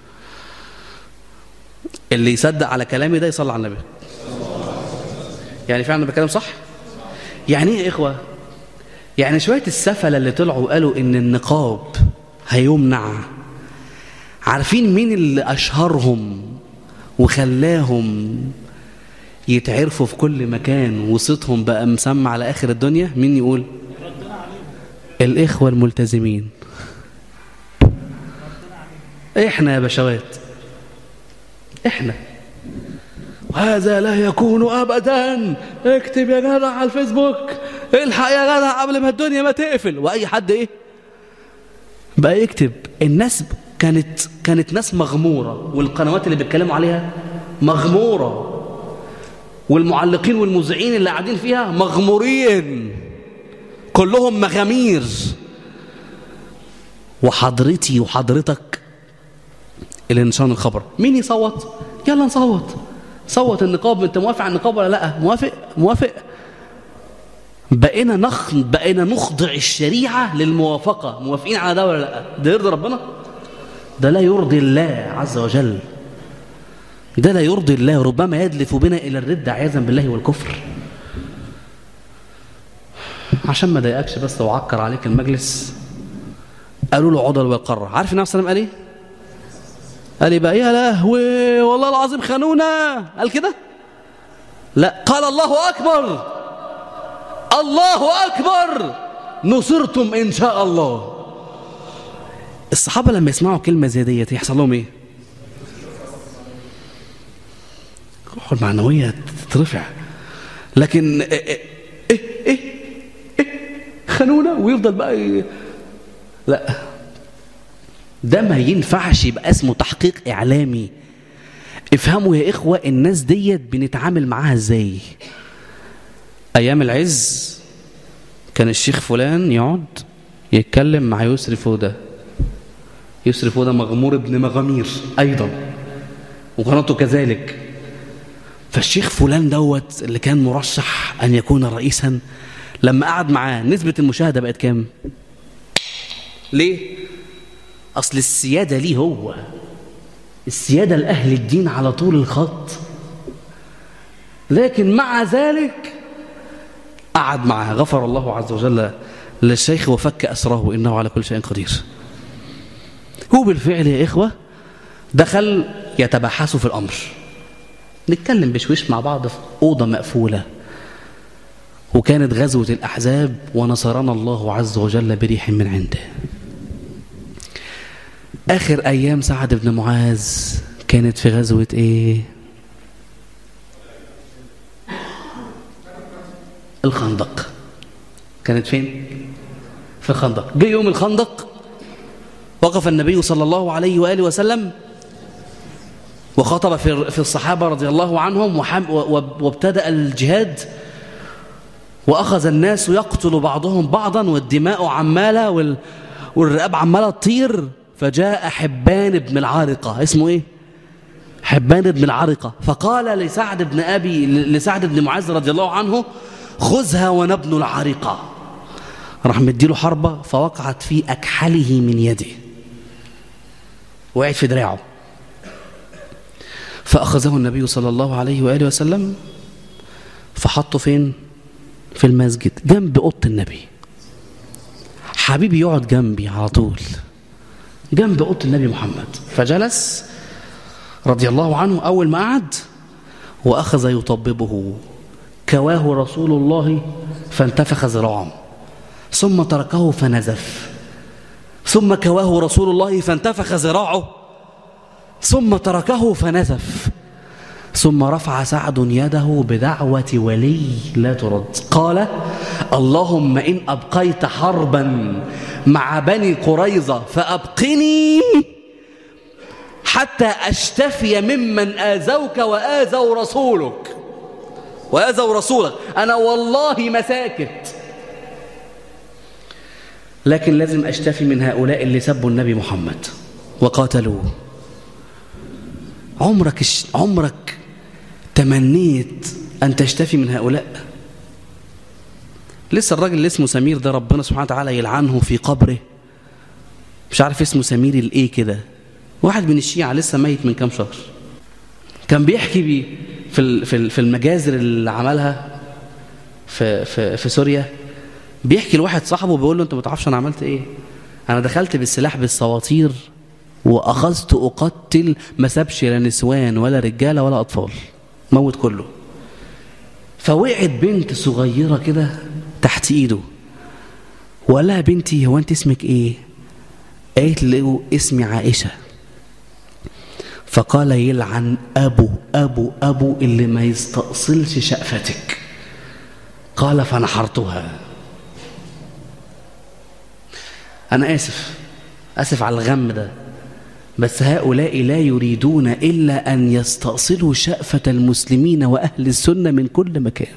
اللي يصدق على كلامي ده يصلي على النبي يعني فعلا بكلام صح يعني ايه يا اخوه يعني شويه السفله اللي طلعوا وقالوا ان النقاب هيمنع عارفين مين اللي اشهرهم وخلاهم يتعرفوا في كل مكان وصوتهم بقى مسمع على اخر الدنيا مين يقول الاخوه الملتزمين احنا يا بشوات احنا وهذا لا يكون ابدا اكتب يا جدع على الفيسبوك الحق يا جدع قبل ما الدنيا ما تقفل واي حد ايه بقى يكتب الناس كانت كانت ناس مغموره والقنوات اللي بيتكلموا عليها مغموره والمعلقين والمذيعين اللي قاعدين فيها مغمورين كلهم مغامير وحضرتي وحضرتك اللي نشان الخبر مين يصوت يلا نصوت صوت النقاب انت موافق على النقاب ولا لا موافق موافق بقينا نخ بقينا نخضع الشريعه للموافقه موافقين على ده ولا لا ده يرضي ربنا ده لا يرضي الله عز وجل ده لا يرضي الله ربما يدلف بنا الى الرد عياذا بالله والكفر عشان ما ضايقكش بس وعكر عليك المجلس قالوا له عضل والقرة عارف النبي صلى الله عليه وسلم قال ايه قال ايه بقى يا لهوي والله العظيم خانونا قال كده لا قال الله اكبر الله اكبر نصرتم ان شاء الله الصحابه لما يسمعوا كلمه زي ديت يحصل لهم ايه روحوا المعنويه تترفع لكن ايه ايه ايه, إيه خانونا ويفضل بقى ي... لا ده ما ينفعش يبقى اسمه تحقيق اعلامي افهموا يا اخوه الناس ديت بنتعامل معاها ازاي ايام العز كان الشيخ فلان يقعد يتكلم مع يسري فوده يسري فوده مغمور ابن مغامير ايضا وقناته كذلك فالشيخ فلان دوت اللي كان مرشح ان يكون رئيسا لما قعد معاه نسبه المشاهده بقت كام ليه اصل السياده ليه هو السياده لاهل الدين على طول الخط لكن مع ذلك قعد معه غفر الله عز وجل للشيخ وفك أسره إنه على كل شيء قدير هو بالفعل يا إخوة دخل يتبحثوا في الأمر نتكلم بشويش مع بعض في أوضة مقفولة وكانت غزوة الأحزاب ونصرنا الله عز وجل بريح من عنده آخر أيام سعد بن معاذ كانت في غزوة إيه الخندق كانت فين في الخندق جه يوم الخندق وقف النبي صلى الله عليه وآله وسلم وخطب في في الصحابة رضي الله عنهم وابتدأ الجهاد وأخذ الناس يقتل بعضهم بعضا والدماء عمالة والرقاب عمالة تطير فجاء حبان بن العارقة اسمه ايه حبان بن العارقة فقال لسعد بن أبي لسعد بن معاذ رضي الله عنه خذها ونبن العارقة راح مديله حربة فوقعت في أكحله من يده وقعت في دراعه فأخذه النبي صلى الله عليه وآله وسلم فحطه فين في المسجد جنب أوضة النبي حبيبي يقعد جنبي على طول جنب اوضه النبي محمد فجلس رضي الله عنه اول ما قعد واخذ يطببه كواه رسول الله فانتفخ ذراعه ثم تركه فنزف ثم كواه رسول الله فانتفخ ذراعه ثم تركه فنزف ثم رفع سعد يده بدعوة ولي لا ترد قال اللهم إن أبقيت حربا مع بني قريظة فأبقني حتى أشتفي ممن آذوك وآذوا رسولك وآذوا رسولك أنا والله مساكت لكن لازم أشتفي من هؤلاء اللي سبوا النبي محمد وقاتلوه عمرك عمرك تمنيت أن تشتفي من هؤلاء لسه الراجل اللي اسمه سمير ده ربنا سبحانه وتعالى يلعنه في قبره مش عارف اسمه سمير الايه كده واحد من الشيعة لسه ميت من كام شهر كان بيحكي بي في في في المجازر اللي عملها في في في سوريا بيحكي لواحد صاحبه بيقول له انت ما تعرفش انا عملت ايه انا دخلت بالسلاح بالسواطير واخذت اقتل ما سابش لا نسوان ولا رجاله ولا اطفال موت كله فوقعت بنت صغيره كده تحت ايده وقال لها بنتي هو انت اسمك ايه قالت له اسمي عائشه فقال يلعن ابو ابو ابو اللي ما يستأصلش شأفتك قال فنحرتها انا اسف اسف على الغم ده بس هؤلاء لا يريدون إلا أن يستأصلوا شأفة المسلمين وأهل السنة من كل مكان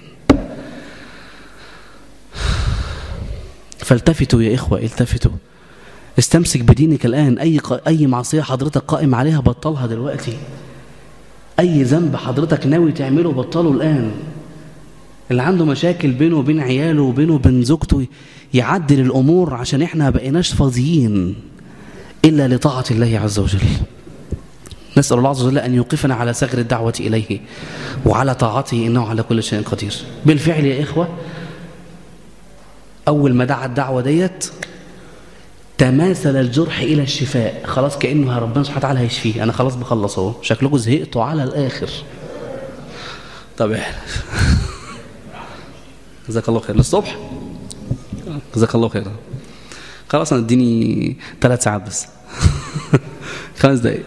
فالتفتوا يا إخوة التفتوا استمسك بدينك الآن أي, أي معصية حضرتك قائم عليها بطلها دلوقتي أي ذنب حضرتك ناوي تعمله بطله الآن اللي عنده مشاكل بينه وبين عياله وبينه وبين زوجته يعدل الأمور عشان إحنا بقيناش فاضيين إلا لطاعة الله عز وجل نسأل الله عز وجل أن يوقفنا على سغر الدعوة إليه وعلى طاعته إنه على كل شيء قدير بالفعل يا إخوة أول ما دعا الدعوة ديت تماثل الجرح إلى الشفاء خلاص كأنه ربنا سبحانه وتعالى هيشفيه أنا خلاص بخلص اهو شكلكم زهقتوا على الآخر طب احنا جزاك الله خير للصبح جزاك الله خير خلاص انا اديني ثلاث ساعات بس خمس دقايق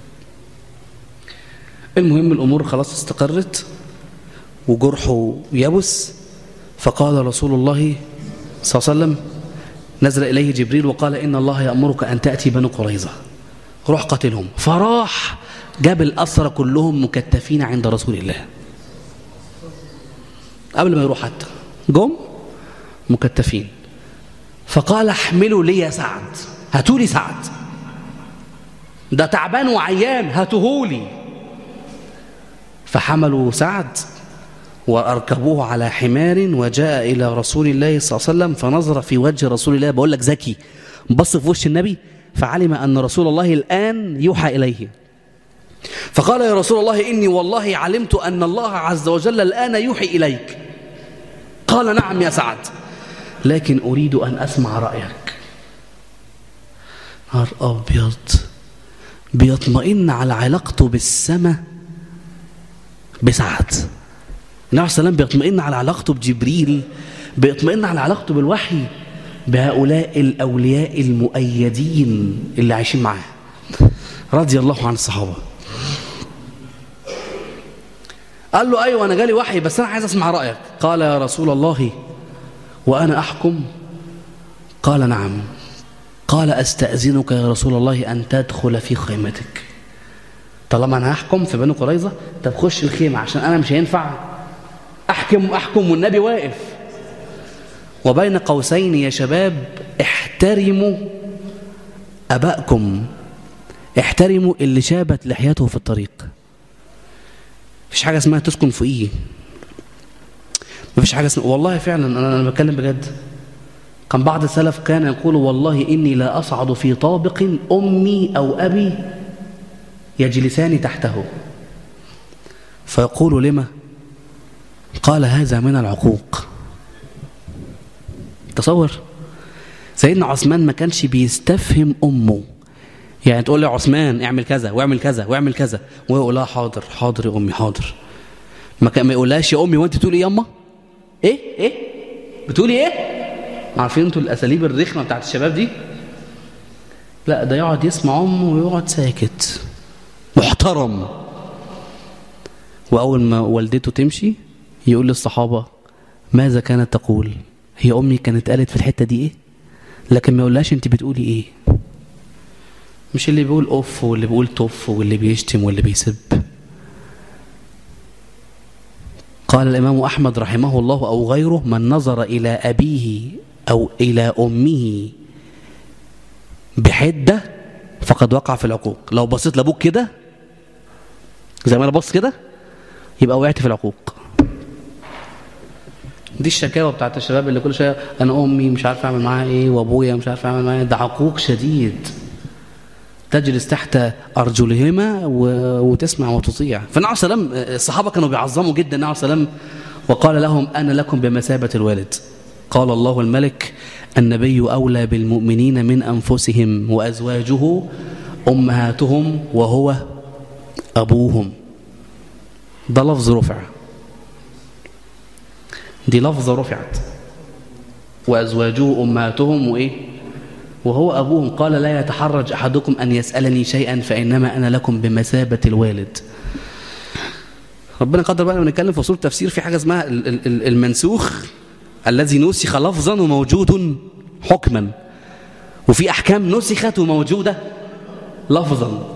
المهم الامور خلاص استقرت وجرحه يبس فقال رسول الله صلى الله عليه وسلم نزل اليه جبريل وقال ان الله يامرك ان تاتي بنو قريظه روح قاتلهم فراح جاب الاسرى كلهم مكتفين عند رسول الله قبل ما يروح حتى جم مكتفين فقال احملوا لي سعد هاتوا لي سعد ده تعبان وعيان هاتوهولي فحملوا سعد وأركبوه على حمار وجاء إلى رسول الله صلى الله عليه وسلم فنظر في وجه رسول الله بقول لك ذكي بص في وش النبي فعلم أن رسول الله الآن يوحى إليه فقال يا رسول الله إني والله علمت أن الله عز وجل الآن يوحي إليك قال نعم يا سعد لكن أريد أن أسمع رأيك نهار أبيض بيطمئن على علاقته بالسماء بسعد النبي عليه السلام بيطمئن على علاقته بجبريل بيطمئن على علاقته بالوحي بهؤلاء الأولياء المؤيدين اللي عايشين معاه رضي الله عن الصحابة قال له أيوة أنا جالي وحي بس أنا عايز أسمع رأيك قال يا رسول الله وأنا أحكم قال نعم قال أستأذنك يا رسول الله أن تدخل في خيمتك طالما أنا هحكم في بني قريظة طب خش الخيمة عشان أنا مش هينفع أحكم أحكم والنبي واقف وبين قوسين يا شباب احترموا أبائكم احترموا اللي شابت لحيته في الطريق مفيش حاجة اسمها تسكن فوقيه مفيش حاجة اسمها والله فعلا أنا, أنا بتكلم بجد كان بعض السلف كان يقول والله إني لا أصعد في طابق أمي أو أبي يجلسان تحته فيقول لما قال هذا من العقوق تصور سيدنا عثمان ما كانش بيستفهم أمه يعني تقول لي عثمان اعمل كذا واعمل كذا واعمل كذا وهو يقول لها حاضر حاضر يا أمي حاضر ما كان ما يقولهاش يا أمي وأنت تقولي ياما إيه إيه بتقولي إيه عارفين انتوا الأساليب الرخمة بتاعت الشباب دي لا ده يقعد يسمع أمه ويقعد ساكت محترم وأول ما والدته تمشي يقول للصحابة ماذا كانت تقول هي أمي كانت قالت في الحتة دي إيه لكن ما يقولهاش أنت بتقولي إيه مش اللي بيقول أوف واللي بيقول توف واللي بيشتم واللي بيسب قال الإمام أحمد رحمه الله أو غيره من نظر إلى أبيه أو إلى أمه بحدة فقد وقع في العقوق لو بصيت لأبوك كده زي ما أنا بص كده يبقى وقعت في العقوق دي الشكاوى بتاعت الشباب اللي كل شويه انا امي مش عارف اعمل معاها ايه وابويا مش عارف اعمل معاها إيه. ده عقوق شديد تجلس تحت ارجلهما و... وتسمع وتطيع فالنبي عليه السلام الصحابه كانوا بيعظموا جدا النبي عليه السلام وقال لهم انا لكم بمثابه الوالد قال الله الملك النبي اولى بالمؤمنين من انفسهم وازواجه امهاتهم وهو ابوهم ده لفظ رفع دي لفظة رفعت وأزواجه أمهاتهم وإيه وهو أبوهم قال لا يتحرج أحدكم أن يسألني شيئا فإنما أنا لكم بمثابة الوالد ربنا قدر بقى لما نتكلم في أصول التفسير في حاجة اسمها ال- ال- ال- المنسوخ الذي نسخ لفظا وموجود حكما وفي أحكام نسخت وموجودة لفظا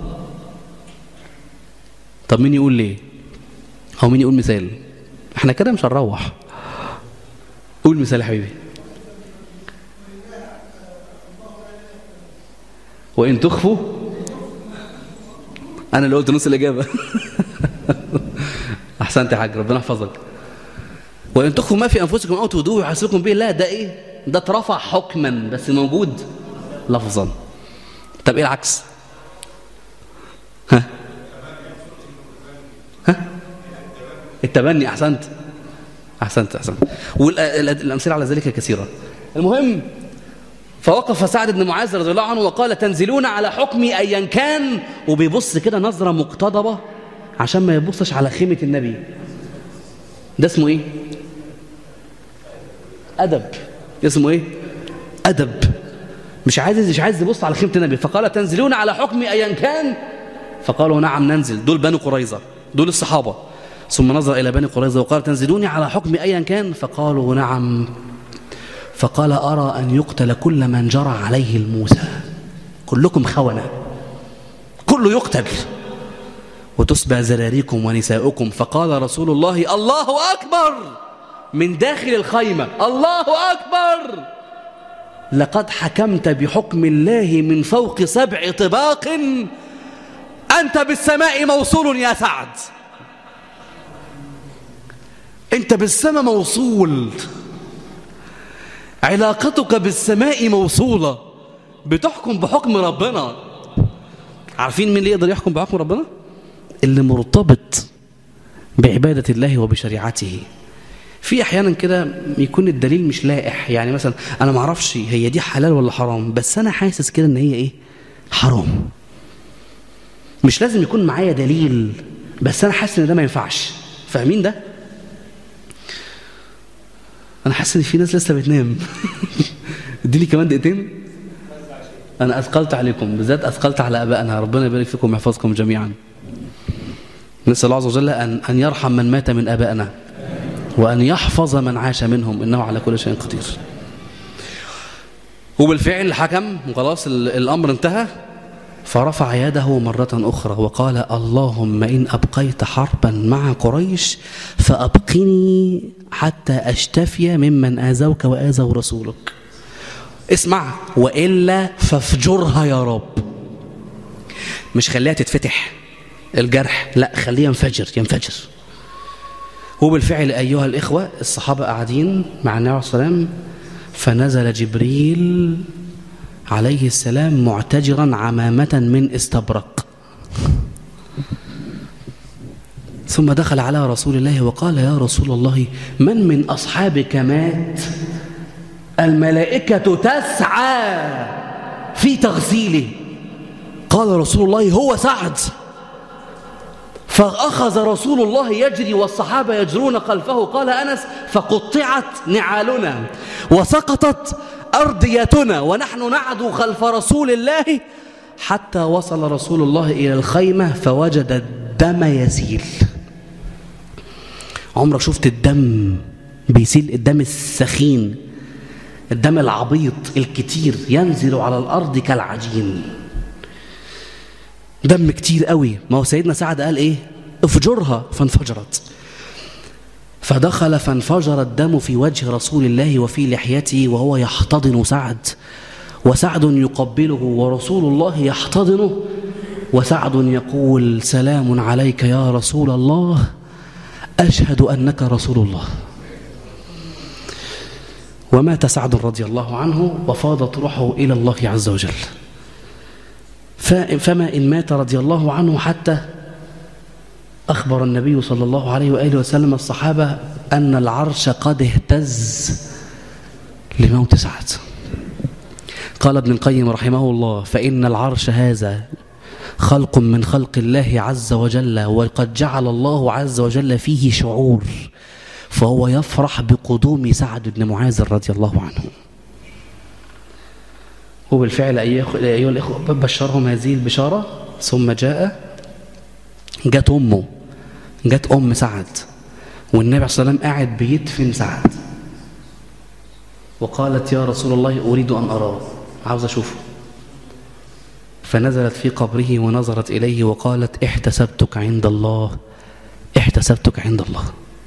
طب مين يقول ليه هو مين يقول مثال احنا كده مش هنروح قول مثال يا حبيبي وإن تخفوا أنا اللي قلت نص الإجابة أحسنت يا حاج ربنا يحفظك وإن تخفوا ما في أنفسكم أو تودوه يحاسبكم به لا ده إيه ده اترفع حكما بس موجود لفظا طب إيه العكس ها ها التبني أحسنت أحسنت أحسنت والأمثلة على ذلك كثيرة المهم فوقف سعد بن معاذ رضي الله عنه وقال تنزلون على حكمي أيا كان وبيبص كده نظرة مقتضبة عشان ما يبصش على خيمة النبي ده اسمه ايه أدب اسمه ايه أدب مش عايز مش عايز يبص على خيمة النبي فقال تنزلون على حكمي أيا كان فقالوا نعم ننزل دول بني قريظة دول الصحابة ثم نظر إلى بني قريظة وقال تنزلوني على حكم أيا كان فقالوا نعم فقال أرى أن يقتل كل من جرى عليه الموسى كلكم خونة كله يقتل وتسبى زراريكم ونساؤكم فقال رسول الله الله أكبر من داخل الخيمة الله أكبر لقد حكمت بحكم الله من فوق سبع طباق أنت بالسماء موصول يا سعد أنت بالسماء موصول علاقتك بالسماء موصولة بتحكم بحكم ربنا عارفين مين اللي يقدر يحكم بحكم ربنا اللي مرتبط بعبادة الله وبشريعته في احيانا كده يكون الدليل مش لائح يعني مثلا انا ما اعرفش هي دي حلال ولا حرام بس انا حاسس كده ان هي ايه حرام مش لازم يكون معايا دليل بس انا حاسس ان ده ما ينفعش فاهمين ده انا حاسس ان في ناس لسه بتنام اديني كمان دقيقتين انا اثقلت عليكم بالذات اثقلت على ابائنا ربنا يبارك فيكم ويحفظكم جميعا نسال الله عز وجل ان ان يرحم من مات من ابائنا وان يحفظ من عاش منهم انه على كل شيء قدير وبالفعل حكم وخلاص الامر انتهى فرفع يده مرة أخرى وقال اللهم إن أبقيت حربا مع قريش فأبقني حتى أشتفي ممن آذوك وآذوا رسولك اسمع وإلا فافجرها يا رب مش خليها تتفتح الجرح لا خليه ينفجر ينفجر وبالفعل أيها الإخوة الصحابة قاعدين مع النبي عليه السلام فنزل جبريل عليه السلام معتجرا عمامة من استبرق ثم دخل على رسول الله وقال يا رسول الله من من أصحابك مات الملائكة تسعى في تغسيله قال رسول الله هو سعد فأخذ رسول الله يجري والصحابة يجرون خلفه قال أنس فقطعت نعالنا وسقطت أرديتنا ونحن نعدو خلف رسول الله حتى وصل رسول الله إلى الخيمة فوجد الدم يسيل عمرك شفت الدم بيسيل الدم السخين الدم العبيط الكتير ينزل على الأرض كالعجين دم كتير قوي ما هو سيدنا سعد قال ايه افجرها فانفجرت فدخل فانفجر الدم في وجه رسول الله وفي لحيته وهو يحتضن سعد وسعد يقبله ورسول الله يحتضنه وسعد يقول سلام عليك يا رسول الله أشهد أنك رسول الله ومات سعد رضي الله عنه وفاضت روحه إلى الله عز وجل فما إن مات رضي الله عنه حتى أخبر النبي صلى الله عليه وآله وسلم الصحابة أن العرش قد اهتز لموت سعد قال ابن القيم رحمه الله فإن العرش هذا خلق من خلق الله عز وجل وقد جعل الله عز وجل فيه شعور فهو يفرح بقدوم سعد بن معاذ رضي الله عنه وبالفعل أيها الإخوة بشرهم هذه البشارة ثم جاء جت أمه جت أم سعد والنبي صلى الله عليه وسلم قاعد بيدفن سعد وقالت يا رسول الله أريد أن أراه عاوز أشوفه فنزلت في قبره ونظرت إليه وقالت احتسبتك عند الله احتسبتك عند الله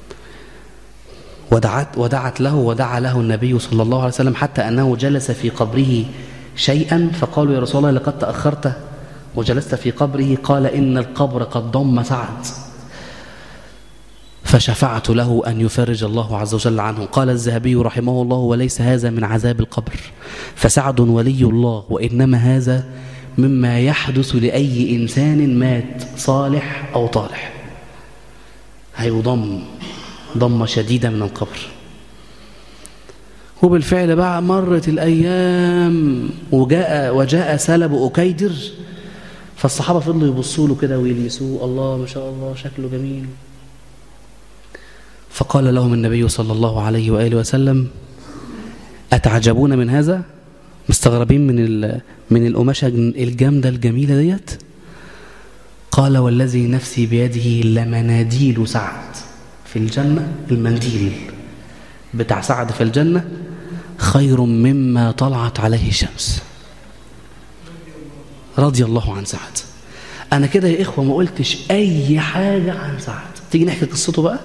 ودعت, ودعت له ودعا له النبي صلى الله عليه وسلم حتى أنه جلس في قبره شيئا فقالوا يا رسول الله لقد تأخرت وجلست في قبره قال إن القبر قد ضم سعد فشفعت له أن يفرج الله عز وجل عنه قال الذهبي رحمه الله وليس هذا من عذاب القبر فسعد ولي الله وإنما هذا مما يحدث لأي إنسان مات صالح أو طالح هيضم ضمة شديدة من القبر وبالفعل بقى مرت الأيام وجاء, وجاء سلب أكيدر فالصحابة فضلوا يبصوا له كده ويلمسوه الله ما شاء الله شكله جميل فقال لهم النبي صلى الله عليه وآله وسلم أتعجبون من هذا مستغربين من من القماشة الجامدة الجميلة ديت قال والذي نفسي بيده لمناديل سعد في الجنة المنديل بتاع سعد في الجنة خير مما طلعت عليه الشمس رضي الله عن سعد أنا كده يا إخوة ما قلتش أي حاجة عن سعد تيجي نحكي قصته بقى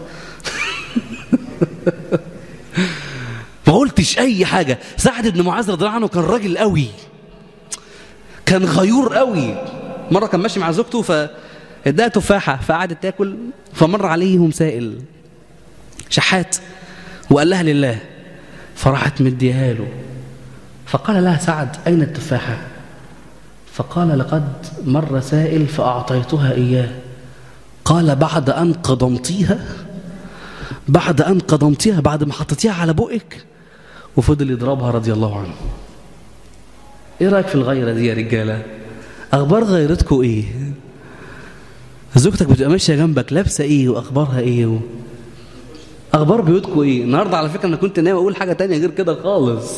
ما قلتش أي حاجة سعد بن معاذ رضي الله عنه كان راجل قوي كان غيور قوي مرة كان ماشي مع زوجته فاداها تفاحة فقعدت تاكل فمر عليهم سائل شحات وقال لها لله فراحت مديها له فقال لها سعد أين التفاحة فقال لقد مر سائل فأعطيتها إياه قال بعد أن قضمتيها بعد أن قضمتيها بعد ما حطيتيها على بقك وفضل يضربها رضي الله عنه ايه رايك في الغيره دي يا رجاله اخبار غيرتكم ايه زوجتك بتبقى ماشيه جنبك لابسه ايه واخبارها ايه و... اخبار بيوتكم ايه النهارده على فكره انا كنت ناوي اقول حاجه تانية غير كده خالص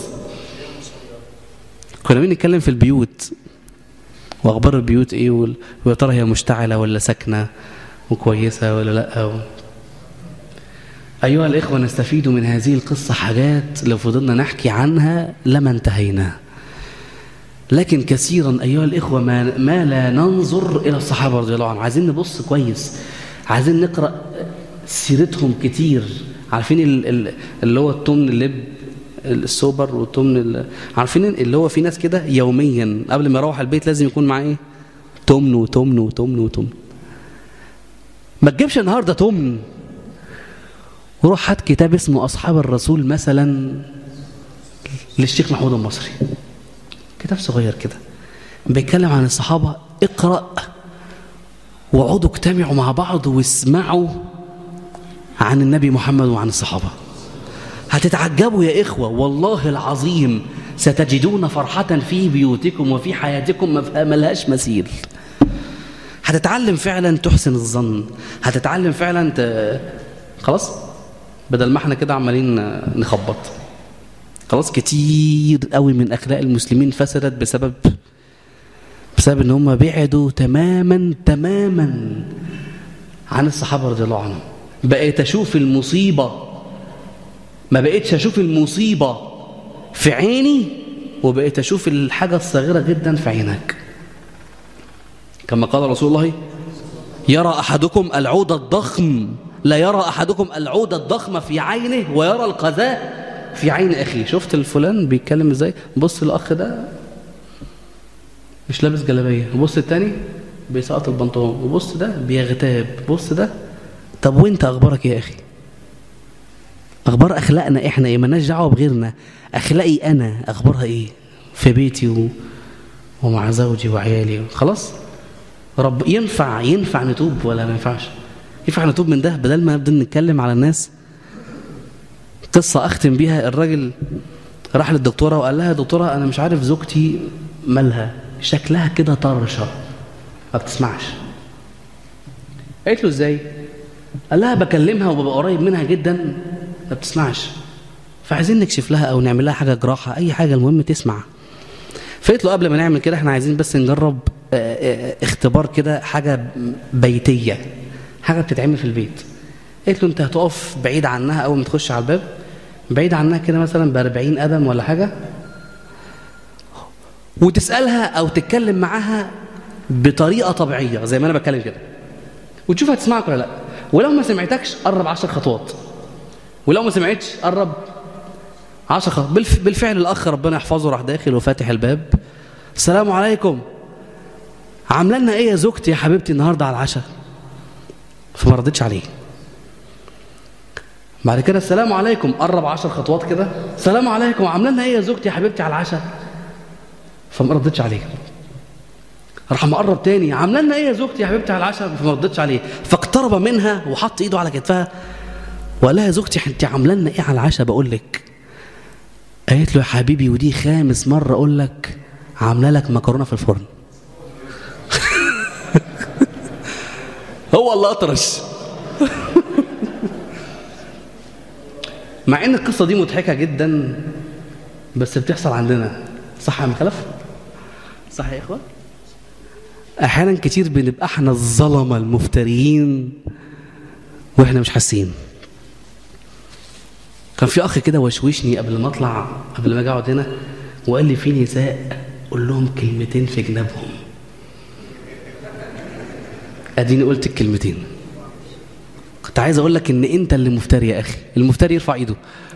كنا بنتكلم في البيوت واخبار البيوت ايه وال... ويا ترى هي مشتعله ولا ساكنه وكويسه ولا لا و... أيها الإخوة نستفيد من هذه القصة حاجات لو فضلنا نحكي عنها لما انتهينا لكن كثيرا أيها الإخوة ما, ما لا ننظر إلى الصحابة رضي الله عنهم عايزين نبص كويس عايزين نقرأ سيرتهم كتير عارفين اللي هو التمن اللب السوبر والتمن عارفين اللي هو في ناس كده يوميا قبل ما يروح البيت لازم يكون معاه ايه تمن وتمن وتمن وتمن ما تجيبش النهارده تمن وروح هات كتاب اسمه أصحاب الرسول مثلا للشيخ محمود المصري كتاب صغير كده بيتكلم عن الصحابة اقرأ وقعدوا اجتمعوا مع بعض واسمعوا عن النبي محمد وعن الصحابة هتتعجبوا يا إخوة والله العظيم ستجدون فرحة في بيوتكم وفي حياتكم ما ملهاش مثيل هتتعلم فعلا تحسن الظن هتتعلم فعلا ت... خلاص بدل ما احنا كده عمالين نخبط خلاص كتير قوي من اخلاق المسلمين فسدت بسبب بسبب ان هم بعدوا تماما تماما عن الصحابه رضي الله عنهم بقيت اشوف المصيبه ما بقيتش اشوف المصيبه في عيني وبقيت اشوف الحاجه الصغيره جدا في عينك كما قال رسول الله يرى احدكم العود الضخم لا يرى احدكم العود الضخم في عينه ويرى القذاء في عين اخيه شفت الفلان بيتكلم ازاي بص الاخ ده مش لابس جلابيه وبص التاني بيسقط البنطلون وبص ده بيغتاب بص ده طب وانت اخبارك يا اخي اخبار اخلاقنا احنا ايه مالناش دعوه بغيرنا اخلاقي انا اخبارها ايه في بيتي و... ومع زوجي وعيالي خلاص رب ينفع ينفع نتوب ولا ما ينفعش ينفع نتوب من ده بدل ما نبدا نتكلم على الناس قصة أختم بيها الراجل راح للدكتورة وقال لها يا دكتورة أنا مش عارف زوجتي مالها شكلها كده طرشة ما بتسمعش قالت له ازاي قال لها بكلمها وببقى قريب منها جدا ما بتسمعش فعايزين نكشف لها او نعمل لها حاجه جراحه اي حاجه المهم تسمع فقلت له قبل ما نعمل كده احنا عايزين بس نجرب اختبار كده حاجه بيتيه حاجه بتتعمل في البيت قلت له انت هتقف بعيد عنها اول ما تخش على الباب بعيد عنها كده مثلا ب 40 قدم ولا حاجه وتسالها او تتكلم معاها بطريقه طبيعيه زي ما انا بتكلم كده وتشوف هتسمعك ولا لا ولو ما سمعتكش قرب 10 خطوات ولو ما سمعتش قرب 10 خطوات بالف... بالفعل الاخ ربنا يحفظه راح داخل وفاتح الباب السلام عليكم عامله لنا ايه يا زوجتي يا حبيبتي النهارده على العشاء فما ردتش عليه بعد كده السلام عليكم قرب عشر خطوات كده السلام عليكم عامله لنا ايه يا زوجتي يا حبيبتي على العشاء فما ردتش عليه راح مقرب تاني عامله لنا ايه يا زوجتي يا حبيبتي على العشاء فما ردتش عليه فاقترب منها وحط ايده على كتفها وقال لها يا زوجتي انت عامله لنا ايه على العشاء بقول لك قالت له يا حبيبي ودي خامس مره اقول لك عامله لك مكرونه في الفرن هو اللي اطرش مع ان القصه دي مضحكه جدا بس بتحصل عندنا صح يا مخلف صح يا اخوان احيانا كتير بنبقى احنا الظلمه المفتريين واحنا مش حاسين كان في اخ كده وشوشني قبل ما اطلع قبل ما اجي اقعد هنا وقال لي في نساء قول لهم كلمتين في جنابهم اديني قلت الكلمتين كنت عايز اقول لك ان انت اللي مفتري يا اخي المفتري يرفع ايده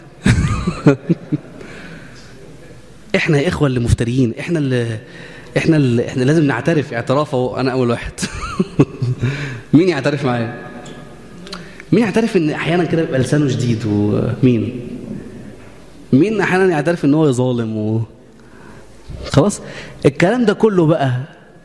احنا يا اخوه اللي مفتريين احنا اللي احنا اللي احنا لازم نعترف اعتراف اهو انا اول واحد مين يعترف معايا مين يعترف ان احيانا كده بيبقى لسانه شديد ومين مين احيانا يعترف ان هو ظالم و... خلاص الكلام ده كله بقى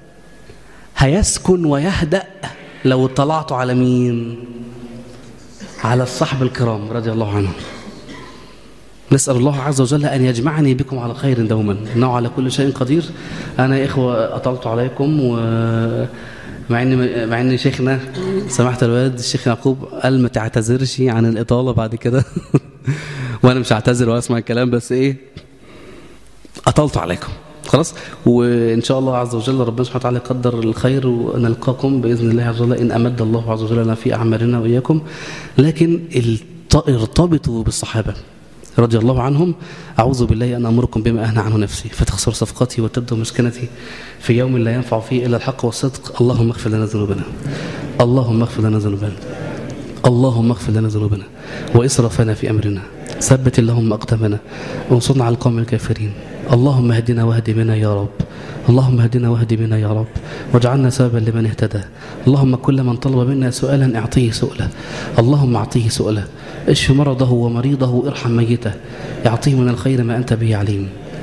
هيسكن ويهدأ لو اطلعتوا على مين على الصحب الكرام رضي الله عنهم نسأل الله عز وجل أن يجمعني بكم على خير دوما إنه على كل شيء قدير أنا يا إخوة أطلت عليكم و مع ان مع ان شيخنا سمحت الواد الشيخ يعقوب قال ما تعتذرش عن الاطاله بعد كده وانا مش هعتذر واسمع الكلام بس ايه اطلت عليكم خلاص وان شاء الله عز وجل ربنا سبحانه وتعالى يقدر الخير ونلقاكم باذن الله عز وجل ان امد الله عز وجل لنا في اعمالنا واياكم لكن ارتبطوا بالصحابه رضي الله عنهم أعوذ بالله أن أمركم بما أهنى عنه نفسي فتخسر صفقتي وتبدو مسكنتي في يوم لا ينفع فيه إلا الحق والصدق اللهم اغفر لنا ذنوبنا اللهم اغفر لنا ذنوبنا اللهم اغفر لنا ذنوبنا وإسرافنا في أمرنا ثبت اللهم أقدامنا وانصرنا على القوم الكافرين اللهم اهدنا واهد بنا يا رب اللهم اهدنا واهد بنا يا رب واجعلنا سببا لمن اهتدى اللهم كل من طلب منا سؤالا اعطيه سؤله اللهم اعطيه سؤله اشف مرضه ومريضه ارحم ميته اعطيه من الخير ما انت به عليم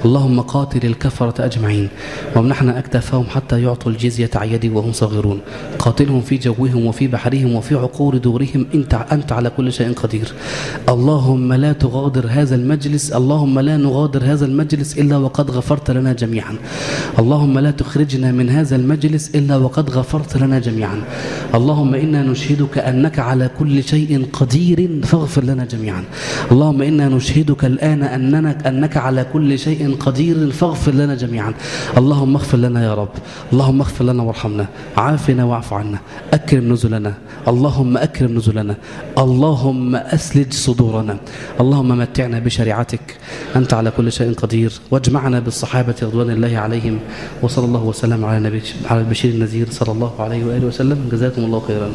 اللهم قاتل الكفرة أجمعين وامنحنا أكتافهم حتى يعطوا الجزية عن يد وهم صغيرون قاتلهم في جوهم وفي بحرهم وفي عقور دورهم انت أنت على كل شيء قدير اللهم لا تغادر هذا المجلس اللهم لا نغادر هذا المجلس إلا وقد غفرت لنا جميعا اللهم لا تخرجنا من هذا المجلس إلا وقد غفرت لنا جميعا اللهم إنا نشهدك أنك على كل شيء قدير فاغفر لنا جميعا اللهم إنا نشهدك الآن أننا أنك على كل شيء قدير فاغفر لنا جميعا اللهم اغفر لنا يا رب اللهم اغفر لنا وارحمنا عافنا واعف عنا أكرم نزلنا اللهم أكرم نزلنا اللهم أسلج صدورنا اللهم متعنا بشريعتك أنت على كل شيء قدير واجمعنا بالصحابة رضوان الله عليهم وصلى الله وسلم على نبي على البشير النذير صلى الله عليه وآله وسلم جزاكم الله خيرا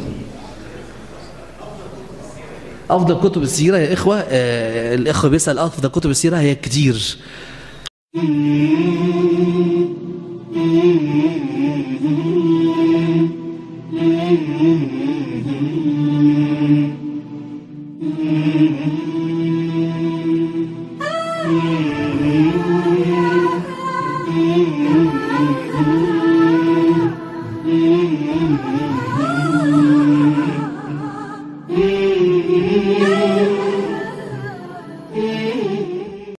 أفضل كتب السيرة يا إخوة آه الإخوة بيسأل أفضل كتب السيرة هي كتير Thank you.